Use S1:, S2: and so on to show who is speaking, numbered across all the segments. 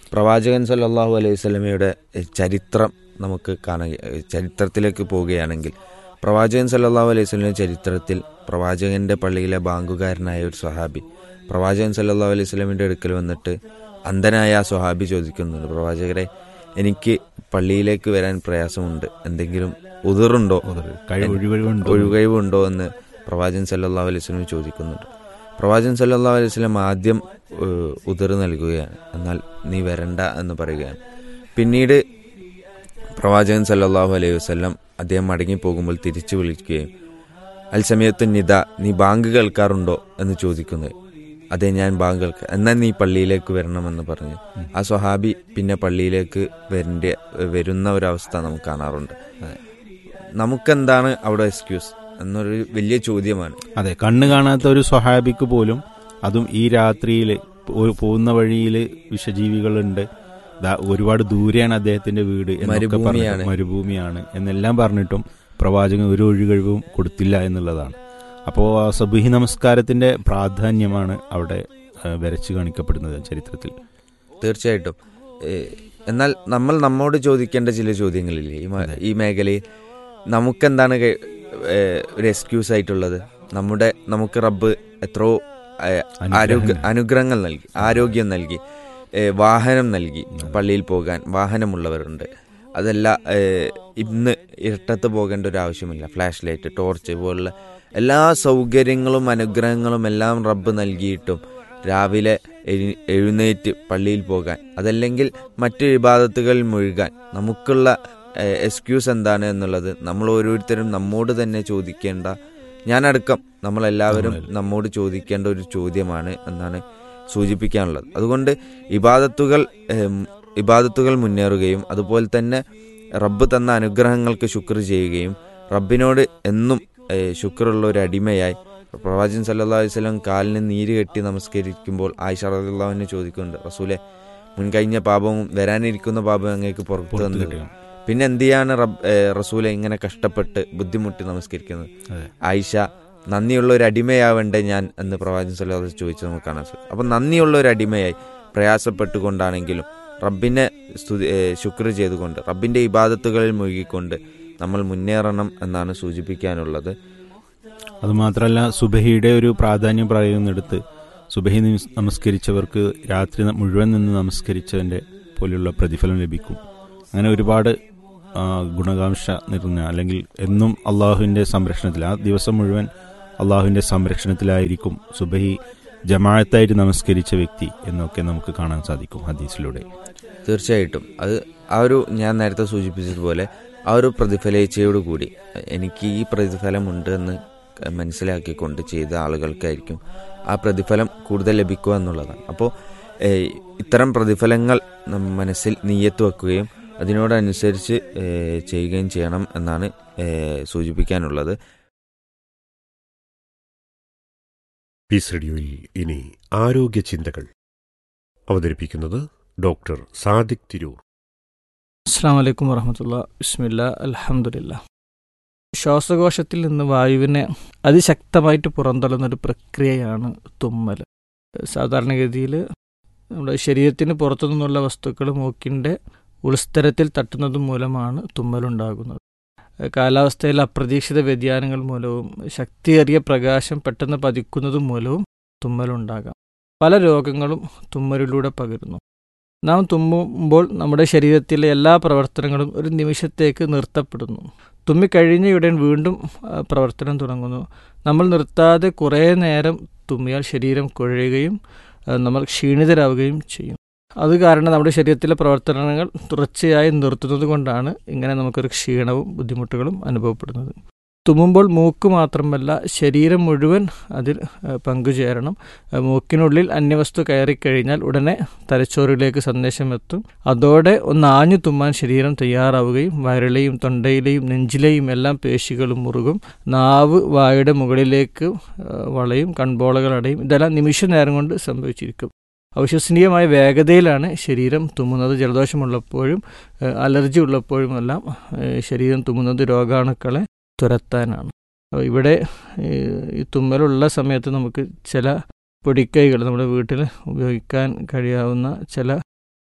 S1: പ്രവാചകൻ സല്ലല്ലാഹു അലൈഹി വസല്ലമയുടെ ചരിത്രം നമുക്ക് കാണാൻ ചരിത്രത്തിലേക്ക് പോവുകയാണെങ്കിൽ പ്രവാചകൻ സല്ലല്ലാഹു അലൈഹി വസല്ലമയുടെ ചരിത്രത്തിൽ പ്രവാചകന്റെ പള്ളിയിലെ ബാങ്കുകാരനായ ഒരു സ്വഹാബി പ്രവാചകൻ സല്ലല്ലാഹു അലൈഹി വസല്ലമയുടെ അടുക്കൽ വന്നിട്ട് അന്ധനായ ആ സ്വഹാബി ചോദിക്കുന്നുണ്ട് പ്രവാചകരെ എനിക്ക് പള്ളിയിലേക്ക് വരാൻ പ്രയാസമുണ്ട് എന്തെങ്കിലും ഉതിറുണ്ടോ
S2: കഴിവ് ഒഴിവുണ്ടോ
S1: ഒഴികഴിവുണ്ടോ എന്ന് പ്രവാചകൻ സല്ലല്ലാഹു അലൈഹി വസല്ലം ചോദിക്കുന്നുണ്ട് പ്രവാചകൻ സല്ലല്ലാഹു അലൈഹി വസല്ലം ആദ്യം ഏഹ്, ഉതിർ നൽകുകയാണ് എന്നാൽ നീ വരണ്ട എന്ന് പറയുകയാണ് പിന്നീട് പ്രവാചകൻ സല്ലല്ലാഹു അലൈഹി വസല്ലം അദ്ദേഹം മടങ്ങി പോകുമ്പോൾ തിരിച്ചു വിളിക്കുകയും അൽ സമയത്ത് നിത നീ ബാങ്ക് കേൾക്കാറുണ്ടോ എന്ന് ചോദിക്കുന്നത് അതെ ഞാൻ ബാങ്ക് കേൾക്ക എന്നാൽ നീ പള്ളിയിലേക്ക് വരണമെന്ന് പറഞ്ഞു ആ സ്വഹാബി പിന്നെ പള്ളിയിലേക്ക് വരേണ്ട വരുന്ന ഒരവസ്ഥ നമുക്ക് കാണാറുണ്ട് നമുക്കെന്താണ് അവിടെ എക്സ്ക്യൂസ് എന്നൊരു വലിയ ചോദ്യമാണ്
S2: അതെ കണ്ണ് കാണാത്ത ഒരു സ്വഹാബിക്ക് പോലും അതും ഈ രാത്രിയിൽ പോകുന്ന വഴിയിൽ വിഷജീവികളുണ്ട് ദാ ഒരുപാട് ദൂരെയാണ് അദ്ദേഹത്തിന്റെ വീട് എന്നൊക്കെ
S1: മരുഭൂമിയാണ്.
S2: പറഞ്ഞിട്ട് മരുഭൂമിയാണ് എന്നെല്ലാം പറഞ്ഞിട്ടും പ്രവാചകൻ ഒരു ഒഴികഴിവും കൊടുത്തില്ല എന്നുള്ളതാണ് അപ്പോൾ ആ സബുഹി നമസ്കാരത്തിന്റെ പ്രാധാന്യമാണ് അവിടെ ആ, വരച്ചു കാണിക്കപ്പെടുന്നത് ചരിത്രത്തിൽ
S1: തീർച്ചയായിട്ടും ഏഹ് എന്നാൽ നമ്മൾ നമ്മോട് ചോദിക്കേണ്ട ചില ചോദ്യങ്ങളില്ലേ ഈ മ- ഈ മേഖലയിൽ നമുക്കെന്താണ് കെ- ഏഹ് ഒരു എക്സ്ക്യൂസ് ആയിട്ടുള്ളത് നമ്മുടെ നമുക്ക് റബ്ബ് എത്രയോ ഏഹ്, ആരോഗ്യ അനുഗ്രഹങ്ങൾ നൽകി ആരോഗ്യം നൽകി ഏഹ് വാഹനം നൽകി പള്ളിയിൽ പോകാൻ വാഹനമുള്ളവരുണ്ട് അതല്ല ഏഹ് ഇന്ന് ഇരട്ടത്ത് പോകേണ്ട ഒരു ആവശ്യമില്ല ഫ്ലാഷ് ലൈറ്റ് ടോർച്ച് പോലുള്ള എല്ലാ സൗകര്യങ്ങളും അനുഗ്രഹങ്ങളും എല്ലാം റബ്ബ് നൽകിയിട്ടും രാവിലെ എഴു- എഴുന്നേറ്റ് പള്ളിയിൽ പോകാൻ അതല്ലെങ്കിൽ മറ്റു വിവാദത്തുകളിൽ മുഴുകാൻ നമുക്കുള്ള എക്സ്ക്യൂസ് എന്താണ് എന്നുള്ളത് നമ്മൾ ഓരോരുത്തരും നമ്മോട് തന്നെ ചോദിക്കേണ്ട ഞാനടക്കം നമ്മളെല്ലാവരും നമ്മോട് ചോദിക്കേണ്ട ഒരു ചോദ്യമാണ് എന്നാണ് സൂചിപ്പിക്കാനുള്ളത് അതുകൊണ്ട് ഇബാദത്തുകൾ ഏം, ഇബാദത്തുകൾ മുന്നേറുകയും അതുപോലെ തന്നെ റബ്ബ് തന്ന അനുഗ്രഹങ്ങൾക്ക് ശുക്ർ ചെയ്യുകയും റബ്ബിനോട് എന്നും ഏഹ്, ശുക്റുള്ള ഒരു അടിമയായി പ്രവാചകൻ സല്ലല്ലാഹു അലൈഹി വസല്ലം കാലിന് നീര് കെട്ടി നമസ്കരിക്കുമ്പോൾ ആയിഷ റളിയല്ലാഹുവിനെ ചോദിക്കുന്നുണ്ട് റസൂലെ മുൻകഴിഞ്ഞ പാപവും വരാനിരിക്കുന്ന പാപവും അങ്ങേക്ക് പുറത്തു
S2: പുറത്ത്
S1: തന്നു
S2: കിട്ടുകയാണ്.
S1: പിന്നെ എന്ത് ചെയ്യാണ് റബ്ബ് ഏഹ്, റസൂലെ ഇങ്ങനെ കഷ്ടപ്പെട്ട് ബുദ്ധിമുട്ടി നമസ്കരിക്കുന്നത്
S2: അതെ.
S1: ആയിഷ നന്ദിയുള്ള ഒരു അടിമയാവേണ്ടേ ഞാൻ എന്ന് പ്രവാചകൻ സല്ലല്ലാഹു അലൈഹി വസല്ലം ചോദിച്ചു നമുക്ക് കാണാൻ സാധിക്കും അപ്പം നന്ദിയുള്ള ഒരു അടിമയായി പ്രയാസപ്പെട്ടുകൊണ്ടാണെങ്കിലും റബ്ബിനെ സ്തുതി ഏഹ്, ശുക്ർ ചെയ്തുകൊണ്ട് റബ്ബിന്റെ ഇബാദത്തുകളിൽ മുഴുകിക്കൊണ്ട് നമ്മൾ മുന്നേറണം എന്നാണ് സൂചിപ്പിക്കാനുള്ളത്
S2: അതുമാത്രമല്ല സുബഹിയുടെ ഒരു പ്രാധാന്യം പറയുന്നിടത്ത് സുബഹി നിസ് നമസ്കരിച്ചവർക്ക് രാത്രി ന- മുഴുവൻ നിന്ന് നമസ്കരിച്ചതിൻ്റെ പോലെയുള്ള പ്രതിഫലം ലഭിക്കും അങ്ങനെ ഒരുപാട് ആ, ഗുണകാംക്ഷ നിറഞ്ഞ അല്ലെങ്കിൽ എന്നും അള്ളാഹുവിൻ്റെ സംരക്ഷണത്തിൽ ആ ദിവസം മുഴുവൻ അള്ളാഹുവിൻ്റെ സംരക്ഷണത്തിലായിരിക്കും സുബഹി ജമാഅത്തായിട്ട് നമസ്കരിച്ച വ്യക്തി എന്നൊക്കെ നമുക്ക് കാണാൻ സാധിക്കും ഹദീസിലൂടെ
S1: തീർച്ചയായിട്ടും അത് ആ ഒരു ഞാൻ നേരത്തെ സൂചിപ്പിച്ചതുപോലെ ആ ഒരു പ്രതിഫലേച്ഛയോട് കൂടി എനിക്ക് ഈ പ്രതിഫലമുണ്ട് എന്ന് മനസ്സിലാക്കിക്കൊണ്ട് ചെയ്ത ആളുകൾക്കായിരിക്കും ആ പ്രതിഫലം കൂടുതൽ ലഭിക്കുക എന്നുള്ളതാണ് അപ്പോൾ ഇത്തരം പ്രതിഫലങ്ങൾ നം- മനസ്സിൽ നീയത്ത് വെക്കുകയും അതിനോടനുസരിച്ച് ഏഹ്, ചെയ്യുകയും ചെയ്യണം എന്നാണ് ഏഹ്, സൂചിപ്പിക്കാനുള്ളത്
S3: പീസ് റേഡിയോയിൽ ഇനി ആരോഗ്യ ചിന്തകൾ അവതരിപ്പിക്കുന്നത് ഡോക്ടർ സാദിഖ് തിരൂർ
S4: അസ്സാം വലൈക്കും വറഹമത്തുള്ള ബിസ്മില്ല അലഹമുല്ല ശ്വാസകോശത്തിൽ നിന്ന് വായുവിനെ അതിശക്തമായിട്ട് പുറന്തള്ളുന്ന ഒരു പ്രക്രിയയാണ് തുമ്മൽ സാധാരണഗതിയിൽ നമ്മുടെ ശരീരത്തിന് പുറത്തു നിന്നുള്ള വസ്തുക്കൾ മൂക്കിൻ്റെ ഉൾസ്ഥലത്തിൽ തട്ടുന്നത് മൂലമാണ് തുമ്മലുണ്ടാകുന്നത് കാലാവസ്ഥയിലെ അപ്രതീക്ഷിത വ്യതിയാനങ്ങൾ മൂലവും ശക്തിയേറിയ പ്രകാശം പെട്ടെന്ന് പതിക്കുന്നത് മൂലവും തുമ്മലുണ്ടാകാം പല രോഗങ്ങളും തുമ്മലിലൂടെ പകരുന്നു നാം തുമ്മുമ്പോൾ നമ്മുടെ ശരീരത്തിലെ എല്ലാ പ്രവർത്തനങ്ങളും ഒരു നിമിഷത്തേക്ക് നിർത്തപ്പെടുന്നു തുമ്മിക്കഴിഞ്ഞയുടൻ വീണ്ടും ആ, പ്രവർത്തനം തുടങ്ങുന്നു നമ്മൾ നിർത്താതെ കുറേ നേരം തുമ്മിയാൽ ശരീരം കുഴയുകയും ആ, നമ്മൾ ക്ഷീണിതരാവുകയും ചെയ്യും അത് കാരണം നമ്മുടെ ശരീരത്തിലെ പ്രവർത്തനങ്ങൾ തുടർച്ചയായി നിർത്തുന്നത് കൊണ്ടാണ് ഇങ്ങനെ നമുക്കൊരു ക്ഷീണവും ബുദ്ധിമുട്ടുകളും അനുഭവപ്പെടുന്നത് തുമ്മുമ്പോൾ മൂക്ക് മാത്രമല്ല ശരീരം മുഴുവൻ അതിൽ ആ, പങ്കുചേരണം ആ, മൂക്കിനുള്ളിൽ അന്യവസ്തു കയറിക്കഴിഞ്ഞാൽ ഉടനെ തലച്ചോറിലേക്ക് സന്ദേശം എത്തും അതോടെ ഒന്ന് ആഞ്ഞു തുമ്മാൻ ശരീരം തയ്യാറാവുകയും വയറിലെയും തൊണ്ടയിലെയും നെഞ്ചിലെയും എല്ലാം പേശികളും മുറുകും നാവ് വായുടെ മുകളിലേക്ക് ആ, വളയും കൺപോളകൾ അടയും ഇതെല്ലാം നിമിഷ നേരം കൊണ്ട് സംഭവിച്ചിരിക്കും അവിശ്വസനീയമായ വേഗതയിലാണ് ശരീരം തുമ്മുന്നത് ജലദോഷമുള്ളപ്പോഴും ആ, അലർജി ഉള്ളപ്പോഴുമെല്ലാം ആ, ശരീരം തുമ്മുന്നത് രോഗാണുക്കളെ തുരത്താനാണ് അപ്പോൾ ഇവിടെ ഈ ഈ തുമ്മലുള്ള സമയത്ത് നമുക്ക് ചില പൊടിക്കൈകൾ നമ്മുടെ വീട്ടിൽ ഉപയോഗിക്കാൻ കഴിയാവുന്ന ചില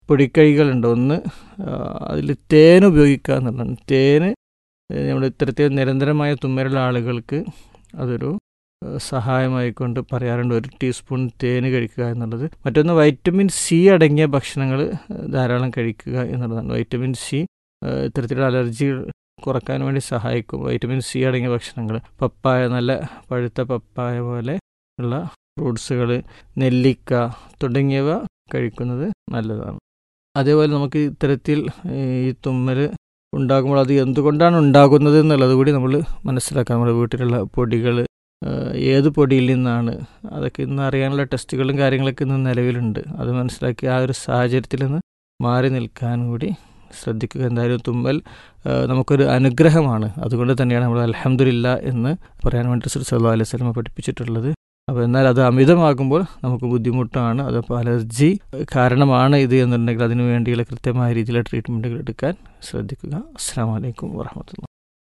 S4: പൊടിക്കൈകളുണ്ട് ഒന്ന് അതിൽ തേൻ ഉപയോഗിക്കുക എന്നുള്ളതാണ് തേന് നമ്മൾ ഇത്തരത്തിൽ നിരന്തരമായ തുമ്മലുള്ള ആളുകൾക്ക് അതൊരു ഏഹ്, സഹായമായിക്കൊണ്ട് പറയാറുണ്ട് ഒരു ടീസ്പൂൺ തേന് കഴിക്കുക എന്നുള്ളത് മറ്റൊന്ന് വൈറ്റമിൻ സി അടങ്ങിയ ഭക്ഷണങ്ങൾ ധാരാളം കഴിക്കുക എന്നുള്ളതാണ് വൈറ്റമിൻ സി ഏഹ്, ഇത്തരത്തിലുള്ള അലർജി കുറക്കാൻ വേണ്ടി സഹായിക്കും വൈറ്റമിൻ സി അടങ്ങിയ ഭക്ഷണങ്ങൾ പപ്പായ നല്ല പഴുത്ത പപ്പായ പോലെ ഉള്ള ഫ്രൂട്ട്സുകൾ നെല്ലിക്ക തുടങ്ങിയവ കഴിക്കുന്നത് നല്ലതാണ് അതേപോലെ നമുക്ക് ഇത്തരത്തിൽ ഈ തുമ്മൽ ഉണ്ടാകുമ്പോൾ അത് എന്തുകൊണ്ടാണ് ഉണ്ടാകുന്നത് എന്നുള്ളത് കൂടി നമ്മൾ മനസ്സിലാക്കാം നമ്മുടെ വീട്ടിലുള്ള പൊടികൾ ഏത് പൊടിയിൽ നിന്നാണ് അതൊക്കെ ഇന്ന് അറിയാനുള്ള ടെസ്റ്റുകളും കാര്യങ്ങളൊക്കെ ഇന്ന് നിലവിലുണ്ട് അത് മനസ്സിലാക്കി ആ ഒരു സാഹചര്യത്തിൽ നിന്ന് മാറി നിൽക്കാൻ കൂടി ശ്രദ്ധിക്കുക എന്തായാലും തുമ്മൽ ആ, നമുക്കൊരു അനുഗ്രഹമാണ് അതുകൊണ്ട് തന്നെയാണ് നമ്മൾ അലഹമില്ല എന്ന് പറയാൻ വേണ്ടി റസൂൽ സല്ലല്ലാഹു അലൈഹി വസല്ലം പഠിപ്പിച്ചിട്ടുള്ളത് അപ്പോൾ എന്നാൽ അത് അമിതമാകുമ്പോൾ നമുക്ക് ബുദ്ധിമുട്ടാണ് അതപ്പോൾ അലർജി കാരണമാണ് ഇത് എന്നുണ്ടെങ്കിൽ അതിനു വേണ്ടിയുള്ള കൃത്യമായ രീതിയിലുള്ള ട്രീറ്റ്മെൻറ്റുകൾ എടുക്കാൻ ശ്രദ്ധിക്കുക അസ്സാം വലൈക്കും വാഹമത്തുള്ള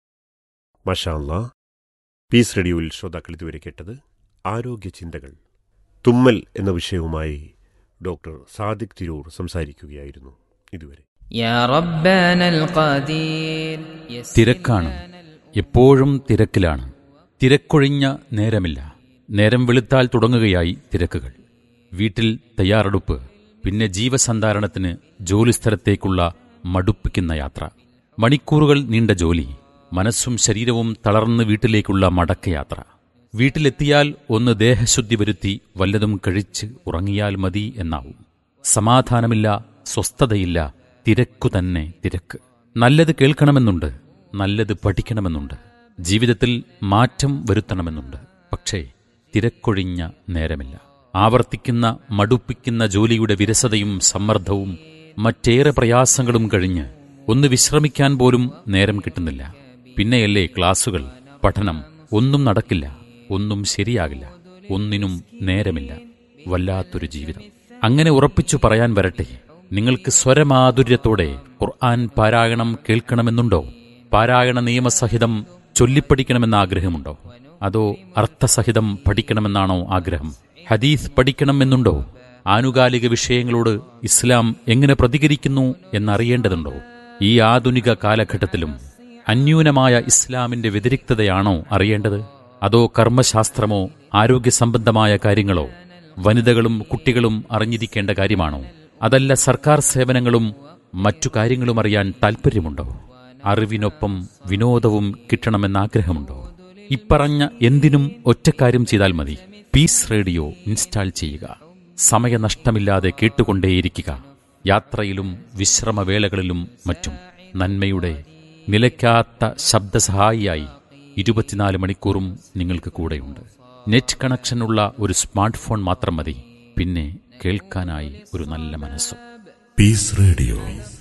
S3: മഷാല്ല പീസ് റേഡിയോയിൽ ശ്രോതാക്കൾ ഇതുവരെ കേട്ടത് ആരോഗ്യ ചിന്തകൾ തുമ്മൽ എന്ന വിഷയവുമായി ഡോക്ടർ സാദിഖ് തിരൂർ സംസാരിക്കുകയായിരുന്നു ഇതുവരെ
S5: يا ربنا القدير يسر
S6: തിരക്കാണ് എപ്പോഴും തിരക്കിലാണ് തിരക്കൊഴിഞ്ഞ നേരമില്ല നേരം വെളുത്താൽ തുടങ്ങുകയായി തിരക്കുകൾ വീട്ടിൽ തയ്യാറെടുപ്പ് പിന്നെ ജീവസന്ധാരണത്തിന് ജോലിസ്ഥലത്തേക്കുള്ള മടുപ്പിക്കുന്ന യാത്ര മണിക്കൂറുകൾ നീണ്ട ജോലി മനസ്സും ശരീരവും തളർന്ന് വീട്ടിലേക്കുള്ള മടക്കയാത്ര വീട്ടിലെത്തിയാൽ ഒന്ന് ദേഹശുദ്ധി വരുത്തി വല്ലതും കഴിച്ച് ഉറങ്ങിയാൽ മതി എന്നാവും സമാധാനമില്ല സ്വസ്ഥതയില്ല തിരക്കു തന്നെ തിരക്ക് നല്ലത് കേൾക്കണമെന്നുണ്ട് നല്ലത് പഠിക്കണമെന്നുണ്ട് ജീവിതത്തിൽ മാറ്റം വരുത്തണമെന്നുണ്ട് പക്ഷേ തിരക്കൊഴിഞ്ഞ നേരമില്ല ആവർത്തിക്കുന്ന മടുപ്പിക്കുന്ന ജോലിയുടെ വിരസതയും സമ്മർദ്ദവും മറ്റേറെ പ്രയാസങ്ങളും കഴിഞ്ഞ് ഒന്ന് വിശ്രമിക്കാൻ പോലും നേരം കിട്ടുന്നില്ല പിന്നെയല്ലേ ക്ലാസുകൾ പഠനം ഒന്നും നടക്കില്ല ഒന്നും ശരിയാകില്ല ഒന്നിനും നേരമില്ല വല്ലാത്തൊരു ജീവിതം അങ്ങനെ ഉറപ്പിച്ചു പറയാൻ വരട്ടെ നിങ്ങൾക്ക് സ്വരമാധുര്യത്തോടെ ഖുർആൻ പാരായണം കേൾക്കണമെന്നുണ്ടോ പാരായണ നിയമസഹിതം ചൊല്ലിപ്പഠിക്കണമെന്ന ആഗ്രഹമുണ്ടോ അതോ അർത്ഥസഹിതം പഠിക്കണമെന്നാണോ ആഗ്രഹം ഹദീസ് പഠിക്കണമെന്നുണ്ടോ ആനുകാലിക വിഷയങ്ങളോട് ഇസ്ലാം എങ്ങനെ പ്രതികരിക്കുന്നു എന്നറിയേണ്ടതുണ്ടോ ഈ ആധുനിക കാലഘട്ടത്തിലും അന്യൂനമായ ഇസ്ലാമിന്റെ വ്യതിരിക്തതയാണോ അറിയേണ്ടത് അതോ കർമ്മശാസ്ത്രമോ ആരോഗ്യ സംബന്ധമായ കാര്യങ്ങളോ വനിതകളും കുട്ടികളും അറിഞ്ഞിരിക്കേണ്ട കാര്യമാണോ അതല്ല സർക്കാർ സേവനങ്ങളും മറ്റു കാര്യങ്ങളും അറിയാൻ താൽപ്പര്യമുണ്ടോ അറിവിനൊപ്പം വിനോദവും കിട്ടണമെന്ന ആഗ്രഹമുണ്ടോ ഇപ്പറഞ്ഞ എന്തിനും ഒറ്റക്കാര്യം ചെയ്താൽ മതി പീസ് റേഡിയോ ഇൻസ്റ്റാൾ ചെയ്യുക സമയനഷ്ടമില്ലാതെ കേട്ടുകൊണ്ടേയിരിക്കുക യാത്രയിലും വിശ്രമവേളകളിലും മറ്റും നന്മയുടെ നിലയ്ക്കാത്ത ശബ്ദസഹായിയായി ഇരുപത്തിനാല് മണിക്കൂറും നിങ്ങൾക്ക് കൂടെയുണ്ട് നെറ്റ് കണക്ഷനുള്ള ഒരു സ്മാർട്ട് ഫോൺ മാത്രം മതി പിന്നെ കേൾക്കാനായി ഒരു നല്ല മനസ്സും
S7: Peace Radio.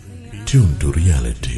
S7: Tune to reality.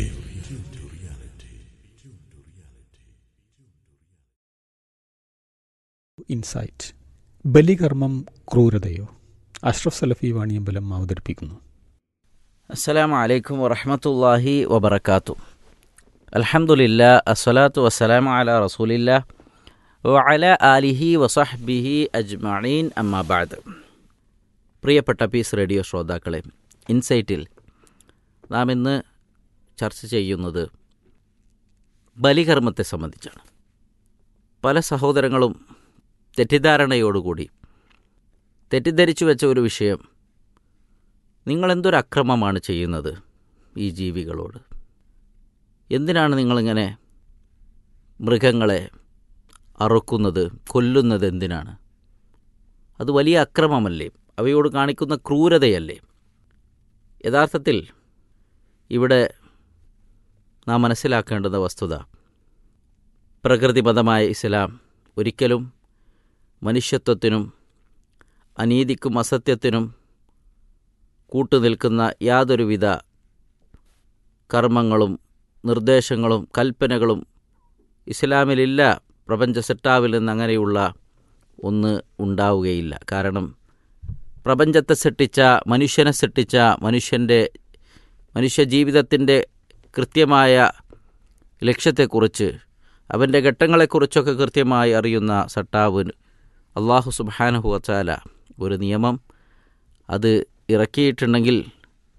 S8: Insight ബലികർമ്മം ക്രൂരതയോ അഷ്റഫ് സലഫി വാണിയമ്പലം അവതരിപ്പിക്കുന്നു
S9: അസ്സലാമു അലൈക്കും വറഹമത്തല്ലാഹി വബർക്കാത്തു അൽഹംദുലില്ല അസ്സലാത്തു വസ്സലാമു അല റസൂലില്ല വഅല ആലിഹി വസഹ്ബിഹി അജ്മഈൻ അമ്മാബാദ് പ്രിയപ്പെട്ട പീസ് റേഡിയോ ശ്രോതാക്കളെ ഇൻസൈറ്റിൽ നാം ഇന്ന് ചർച്ച ചെയ്യുന്നത് ബലികർമ്മത്തെ സംബന്ധിച്ചാണ് പല സഹോദരങ്ങളും തെറ്റിദ്ധാരണയോടുകൂടി തെറ്റിദ്ധരിച്ചു വെച്ച ഒരു വിഷയം നിങ്ങളെന്തൊരു അക്രമമാണ് ചെയ്യുന്നത് ഈ ജീവികളോട് എന്തിനാണ് നിങ്ങളിങ്ങനെ മൃഗങ്ങളെ അറുക്കുന്നത് കൊല്ലുന്നത് എന്തിനാണ് അത് വലിയ അക്രമമല്ലേ അവയോട് കാണിക്കുന്ന ക്രൂരതയല്ലേ യഥാർത്ഥത്തിൽ ഇവിടെ നാം മനസ്സിലാക്കേണ്ടുന്ന വസ്തുത പ്രകൃതിബദ്ധമായ ഇസ്ലാം ഒരിക്കലും മനുഷ്യത്വത്തിനും അനീതിക്കും അസത്യത്തിനും കൂട്ടുനിൽക്കുന്ന യാതൊരുവിധ കർമ്മങ്ങളും നിർദ്ദേശങ്ങളും കൽപ്പനകളും ഇസ്ലാമിലില്ല പ്രപഞ്ച സെട്ടാവിൽ നിന്ന് അങ്ങനെയുള്ള ഒന്ന് ഉണ്ടാവുകയില്ല കാരണം പ്രപഞ്ചത്തെ സൃഷ്ടിച്ച മനുഷ്യനെ സൃഷ്ടിച്ച മനുഷ്യൻ്റെ മനുഷ്യജീവിതത്തിൻ്റെ കൃത്യമായ ലക്ഷ്യത്തെക്കുറിച്ച് അവൻ്റെ ഘട്ടങ്ങളെക്കുറിച്ചൊക്കെ കൃത്യമായി അറിയുന്ന സട്ടാവ് അള്ളാഹു സുബാനഹു വച്ചാല ഒരു നിയമം അത് ഇറക്കിയിട്ടുണ്ടെങ്കിൽ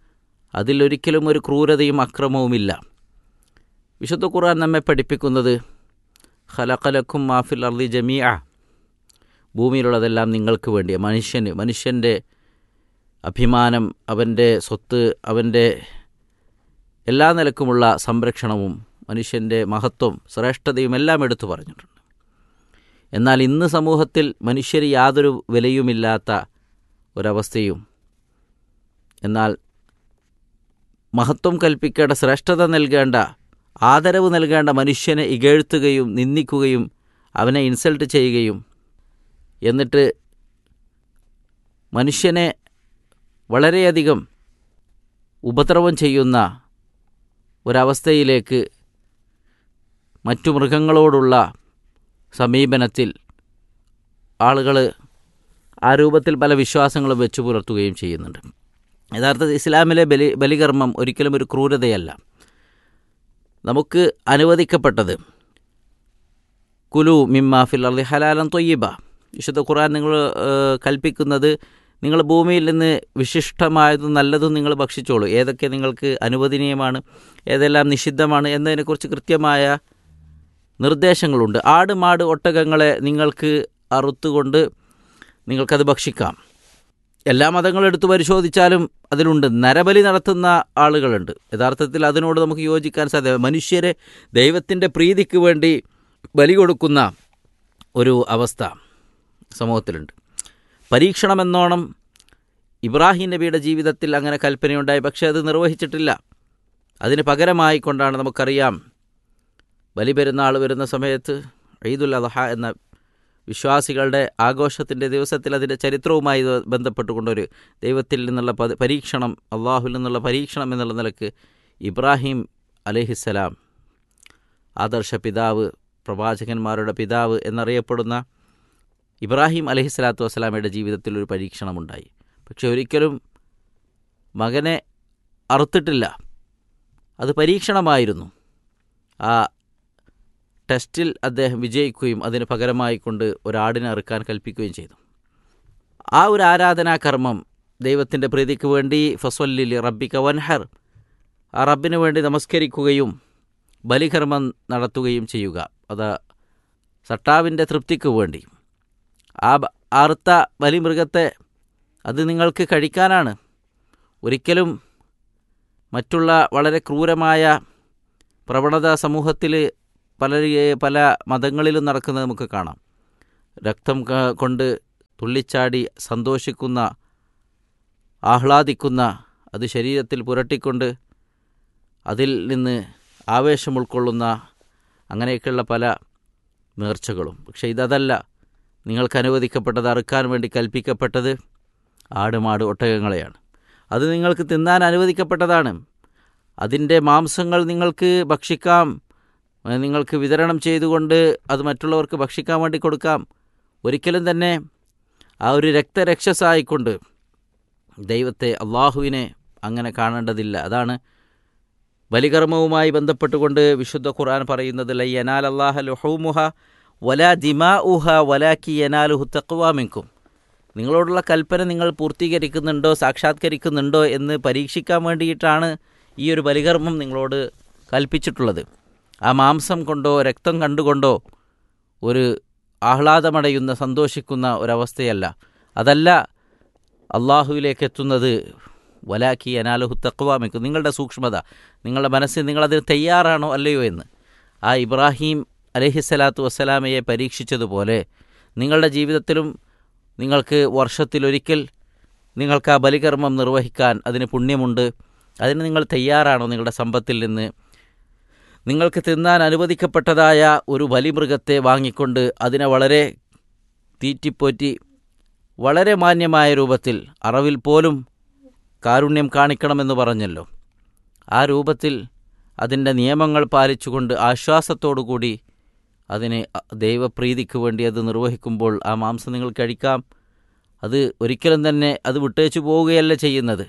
S9: അതിലൊരിക്കലും ഒരു ക്രൂരതയും അക്രമവുമില്ല വിശുദ്ധ ഖുർആൻ നമ്മെ പഠിപ്പിക്കുന്നത് ഖലഖലക്കും മാഫിൽ അർലി ജമിയ ഭൂമിയിലുള്ളതെല്ലാം നിങ്ങൾക്ക് വേണ്ടി മനുഷ്യന് മനുഷ്യൻ്റെ അഭിമാനം അവൻ്റെ സ്വത്ത് അവൻ്റെ എല്ലാ നിലക്കുമുള്ള സംരക്ഷണവും മനുഷ്യൻ്റെ മഹത്വം ശ്രേഷ്ഠതയും എല്ലാം എടുത്തു പറഞ്ഞിട്ടുണ്ട് എന്നാൽ ഇന്ന് സമൂഹത്തിൽ മനുഷ്യർ യാതൊരു വിലയുമില്ലാത്ത ഒരവസ്ഥയും എന്നാൽ മഹത്വം കൽപ്പിക്കേണ്ട ശ്രേഷ്ഠത നൽകേണ്ട ആദരവ് നൽകേണ്ട മനുഷ്യനെ ഇകഴ്ത്തുകയും നിന്ദിക്കുകയും അവനെ ഇൻസൾട്ട് ചെയ്യുകയും എന്നിട്ട് മനുഷ്യനെ വളരെയധികം ഉപദ്രവം ചെയ്യുന്ന ഒരവസ്ഥയിലേക്ക് മറ്റു മൃഗങ്ങളോടുള്ള സമീപനത്തിൽ ആളുകൾ ആ രൂപത്തിൽ പല വിശ്വാസങ്ങളും വെച്ചു പുലർത്തുകയും ചെയ്യുന്നുണ്ട് യഥാർത്ഥത്തിൽ ഇസ്ലാമിലെ ബലി ബലികർമ്മം ഒരിക്കലും ഒരു ക്രൂരതയല്ല നമുക്ക് അനുവദിക്കപ്പെട്ടത് കുലു മിമ്മ ഫിൽ അർദി ഹലാലൻ തൊയ്യബ വിശുദ്ധ ഖുർആൻ നിങ്ങൾ കൽപ്പിക്കുന്നത് നിങ്ങൾ ഭൂമിയിൽ നിന്ന് വിശിഷ്ടമായതും നല്ലതും നിങ്ങൾ ഭക്ഷിച്ചോളൂ ഏതൊക്കെ നിങ്ങൾക്ക് അനുവദനീയമാണ് ഏതെല്ലാം നിഷിദ്ധമാണ് എന്നതിനെക്കുറിച്ച് കൃത്യമായ നിർദ്ദേശങ്ങളുണ്ട് ആട് മാട് ഒട്ടകങ്ങളെ നിങ്ങൾക്ക് അറുത്തുകൊണ്ട് നിങ്ങൾക്കത് ഭക്ഷിക്കാം എല്ലാ മതങ്ങളും എടുത്തു പരിശോധിച്ചാലും അതിലുണ്ട് നരബലി നടത്തുന്ന ആളുകളുണ്ട് യഥാർത്ഥത്തിൽ അതിനോട് നമുക്ക് യോജിക്കാൻ സാധ്യത മനുഷ്യരെ ദൈവത്തിൻ്റെ പ്രീതിക്ക് വേണ്ടി ബലി കൊടുക്കുന്ന ഒരു അവസ്ഥ സമൂഹത്തിലുണ്ട് പരീക്ഷണമെന്നോണം ഇബ്രാഹിം നബിയുടെ ജീവിതത്തിൽ അങ്ങനെ കൽപ്പനയുണ്ടായി പക്ഷേ അത് നിർവഹിച്ചിട്ടില്ല അതിന് പകരമായി കൊണ്ടാണ് നമുക്കറിയാം ബലി പെരുന്നാൾ വരുന്ന സമയത്ത് ഈദുൽ അദഹ എന്ന വിശ്വാസികളുടെ ആഘോഷത്തിൻ്റെ ദിവസത്തിൽ അതിൻ്റെ ചരിത്രവുമായി ബന്ധപ്പെട്ടുകൊണ്ടൊരു ദൈവത്തിൽ നിന്നുള്ള പരീക്ഷണം അള്ളാഹുൽ നിന്നുള്ള പരീക്ഷണം എന്നുള്ള നിലക്ക് ഇബ്രാഹിം അലഹിസ്സലാം ആദർശ പിതാവ് പ്രവാചകന്മാരുടെ പിതാവ് എന്നറിയപ്പെടുന്ന ഇബ്രാഹിം അലഹിസ്സലാത്തു വസ്സലാമയുടെ ജീവിതത്തിൽ ഒരു പരീക്ഷണമുണ്ടായി പക്ഷെ ഒരിക്കലും മകനെ അറുത്തിട്ടില്ല അത് പരീക്ഷണമായിരുന്നു ആ ടെസ്റ്റിൽ അദ്ദേഹം വിജയിക്കുകയും അതിന് പകരമായി കൊണ്ട് ഒരാടിനെ അറുക്കാൻ കൽപ്പിക്കുകയും ചെയ്തു ആ ഒരു ആരാധനാകർമ്മം ദൈവത്തിൻ്റെ പ്രീതിക്ക് വേണ്ടി ഫസ്വല്ലിൽ റബ്ബിക്ക വൻഹർ ആ റബ്ബിന് വേണ്ടി നമസ്കരിക്കുകയും ബലികർമ്മം നടത്തുകയും ചെയ്യുക അത് സട്ടാവിൻ്റെ തൃപ്തിക്ക് വേണ്ടി ആ അറുത്ത ബലിമൃഗത്തെ അത് നിങ്ങൾക്ക് കഴിക്കാനാണ് ഒരിക്കലും മറ്റുള്ള വളരെ ക്രൂരമായ പ്രവണത സമൂഹത്തിൽ പല പല മതങ്ങളിലും നടക്കുന്നത് നമുക്ക് കാണാം രക്തം കൊണ്ട് തുള്ളിച്ചാടി സന്തോഷിക്കുന്ന ആഹ്ലാദിക്കുന്ന അത് ശരീരത്തിൽ പുരട്ടിക്കൊണ്ട് അതിൽ നിന്ന് ആവേശം ഉൾക്കൊള്ളുന്ന അങ്ങനെയൊക്കെയുള്ള പല നേർച്ചകളും പക്ഷേ ഇതല്ല നിങ്ങൾക്ക് അനുവദിക്കപ്പെട്ടത് അറുക്കാൻ വേണ്ടി കൽപ്പിക്കപ്പെട്ടത് ആടുമാട് ഒട്ടകങ്ങളെയാണ് അത് നിങ്ങൾക്ക് തിന്നാൻ അനുവദിക്കപ്പെട്ടതാണ് അതിൻ്റെ മാംസങ്ങൾ നിങ്ങൾക്ക് ഭക്ഷിക്കാം നിങ്ങൾക്ക് വിതരണം ചെയ്തുകൊണ്ട് അത് മറ്റുള്ളവർക്ക് ഭക്ഷിക്കാൻ വേണ്ടി കൊടുക്കാം ഒരിക്കലും തന്നെ ആ ഒരു രക്തരക്ഷസായിക്കൊണ്ട് ദൈവത്തെ അള്ളാഹുവിനെ അങ്ങനെ കാണേണ്ടതില്ല അതാണ് ബലികർമ്മവുമായി ബന്ധപ്പെട്ടുകൊണ്ട് വിശുദ്ധ ഖുർആൻ പറയുന്നത് ലൈ യനാൽ അള്ളാഹ ലുഹൂമുഹ വല ദിമാ ഉഹ വലാക്കി യനാലുഹു തക്വാമിക്കും നിങ്ങളോടുള്ള കൽപ്പന നിങ്ങൾ പൂർത്തീകരിക്കുന്നുണ്ടോ സാക്ഷാത്കരിക്കുന്നുണ്ടോ എന്ന് പരീക്ഷിക്കാൻ വേണ്ടിയിട്ടാണ് ഈ ഒരു ബലികർമ്മം നിങ്ങളോട് കൽപ്പിച്ചിട്ടുള്ളത് ആ മാംസം കൊണ്ടോ രക്തം കണ്ടുകൊണ്ടോ ഒരു ആഹ്ലാദമടയുന്ന സന്തോഷിക്കുന്ന ഒരവസ്ഥയല്ല അതല്ല അള്ളാഹുവിലേക്ക് എത്തുന്നത് വലാക്കി അനാലുഹു തക്വാമിക്കും നിങ്ങളുടെ സൂക്ഷ്മത നിങ്ങളുടെ മനസ്സിൽ നിങ്ങളതിന് തയ്യാറാണോ അല്ലയോ എന്ന് ആ ഇബ്രാഹിം അലഹിസ്സലാത്തു വസ്സലാമയെ പരീക്ഷിച്ചതുപോലെ നിങ്ങളുടെ ജീവിതത്തിലും നിങ്ങൾക്ക് വർഷത്തിലൊരിക്കൽ നിങ്ങൾക്ക് ആ ബലികർമ്മം നിർവഹിക്കാൻ അതിന് പുണ്യമുണ്ട് അതിന് നിങ്ങൾ തയ്യാറാണോ നിങ്ങളുടെ സമ്പത്തിൽ നിന്ന് നിങ്ങൾക്ക് തിന്നാൻ അനുവദിക്കപ്പെട്ടതായ ഒരു ബലിമൃഗത്തെ വാങ്ങിക്കൊണ്ട് അതിനെ വളരെ തീറ്റിപ്പോറ്റി വളരെ മാന്യമായ രൂപത്തിൽ അറവിൽ പോലും കാരുണ്യം കാണിക്കണമെന്ന് പറഞ്ഞല്ലോ ആ രൂപത്തിൽ അതിൻ്റെ നിയമങ്ങൾ പാലിച്ചുകൊണ്ട് ആശ്വാസത്തോടുകൂടി അതിന് ദൈവപ്രീതിക്ക് വേണ്ടി അത് നിർവഹിക്കുമ്പോൾ ആ മാംസം നിങ്ങൾ കഴിക്കാം അത് ഒരിക്കലും തന്നെ അത് വിട്ടേച്ചു പോവുകയല്ല ചെയ്യുന്നത്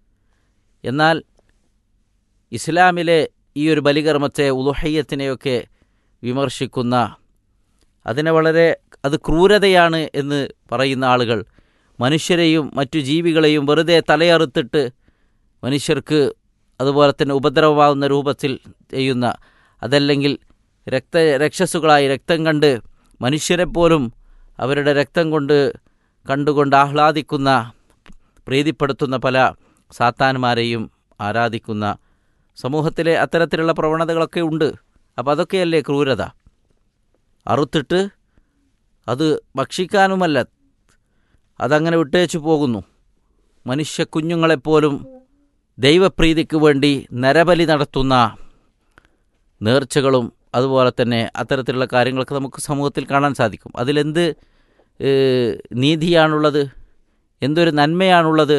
S9: എന്നാൽ ഇസ്ലാമിലെ ഈ ഒരു ബലികർമ്മത്തെ ഉലുഹയ്യത്തിനെയൊക്കെ വിമർശിക്കുന്ന അതിനെ വളരെ അത് ക്രൂരതയാണ് എന്ന് പറയുന്ന ആളുകൾ മനുഷ്യരെയും മറ്റു ജീവികളെയും വെറുതെ തലയറുത്തിട്ട് മനുഷ്യർക്ക് അതുപോലെ തന്നെ ഉപദ്രവമാവുന്ന രൂപത്തിൽ ചെയ്യുന്ന അതല്ലെങ്കിൽ രക്ത രക്ഷസുകളായി രക്തം കണ്ട് മനുഷ്യരെ പോലും അവരുടെ രക്തം കൊണ്ട് കണ്ടുകൊണ്ട് ആഹ്ലാദിക്കുന്ന പ്രീതിപ്പെടുത്തുന്ന പല സാത്താന്മാരെയും ആരാധിക്കുന്ന സമൂഹത്തിലെ അത്തരത്തിലുള്ള പ്രവണതകളൊക്കെ ഉണ്ട് അപ്പോൾ അതൊക്കെയല്ലേ ക്രൂരത അറുത്തിട്ട് അത് ഭക്ഷിക്കാനുമല്ല അതങ്ങനെ വിട്ടേച്ചു പോകുന്നു മനുഷ്യ കുഞ്ഞുങ്ങളെപ്പോലും ദൈവപ്രീതിക്ക് വേണ്ടി നരബലി നടത്തുന്ന നേർച്ചകളും അതുപോലെ തന്നെ അത്തരത്തിലുള്ള കാര്യങ്ങളൊക്കെ നമുക്ക് സമൂഹത്തിൽ കാണാൻ സാധിക്കും അതിലെന്ത് ഏഹ്, നീതിയാണുള്ളത് എന്തൊരു നന്മയാണുള്ളത്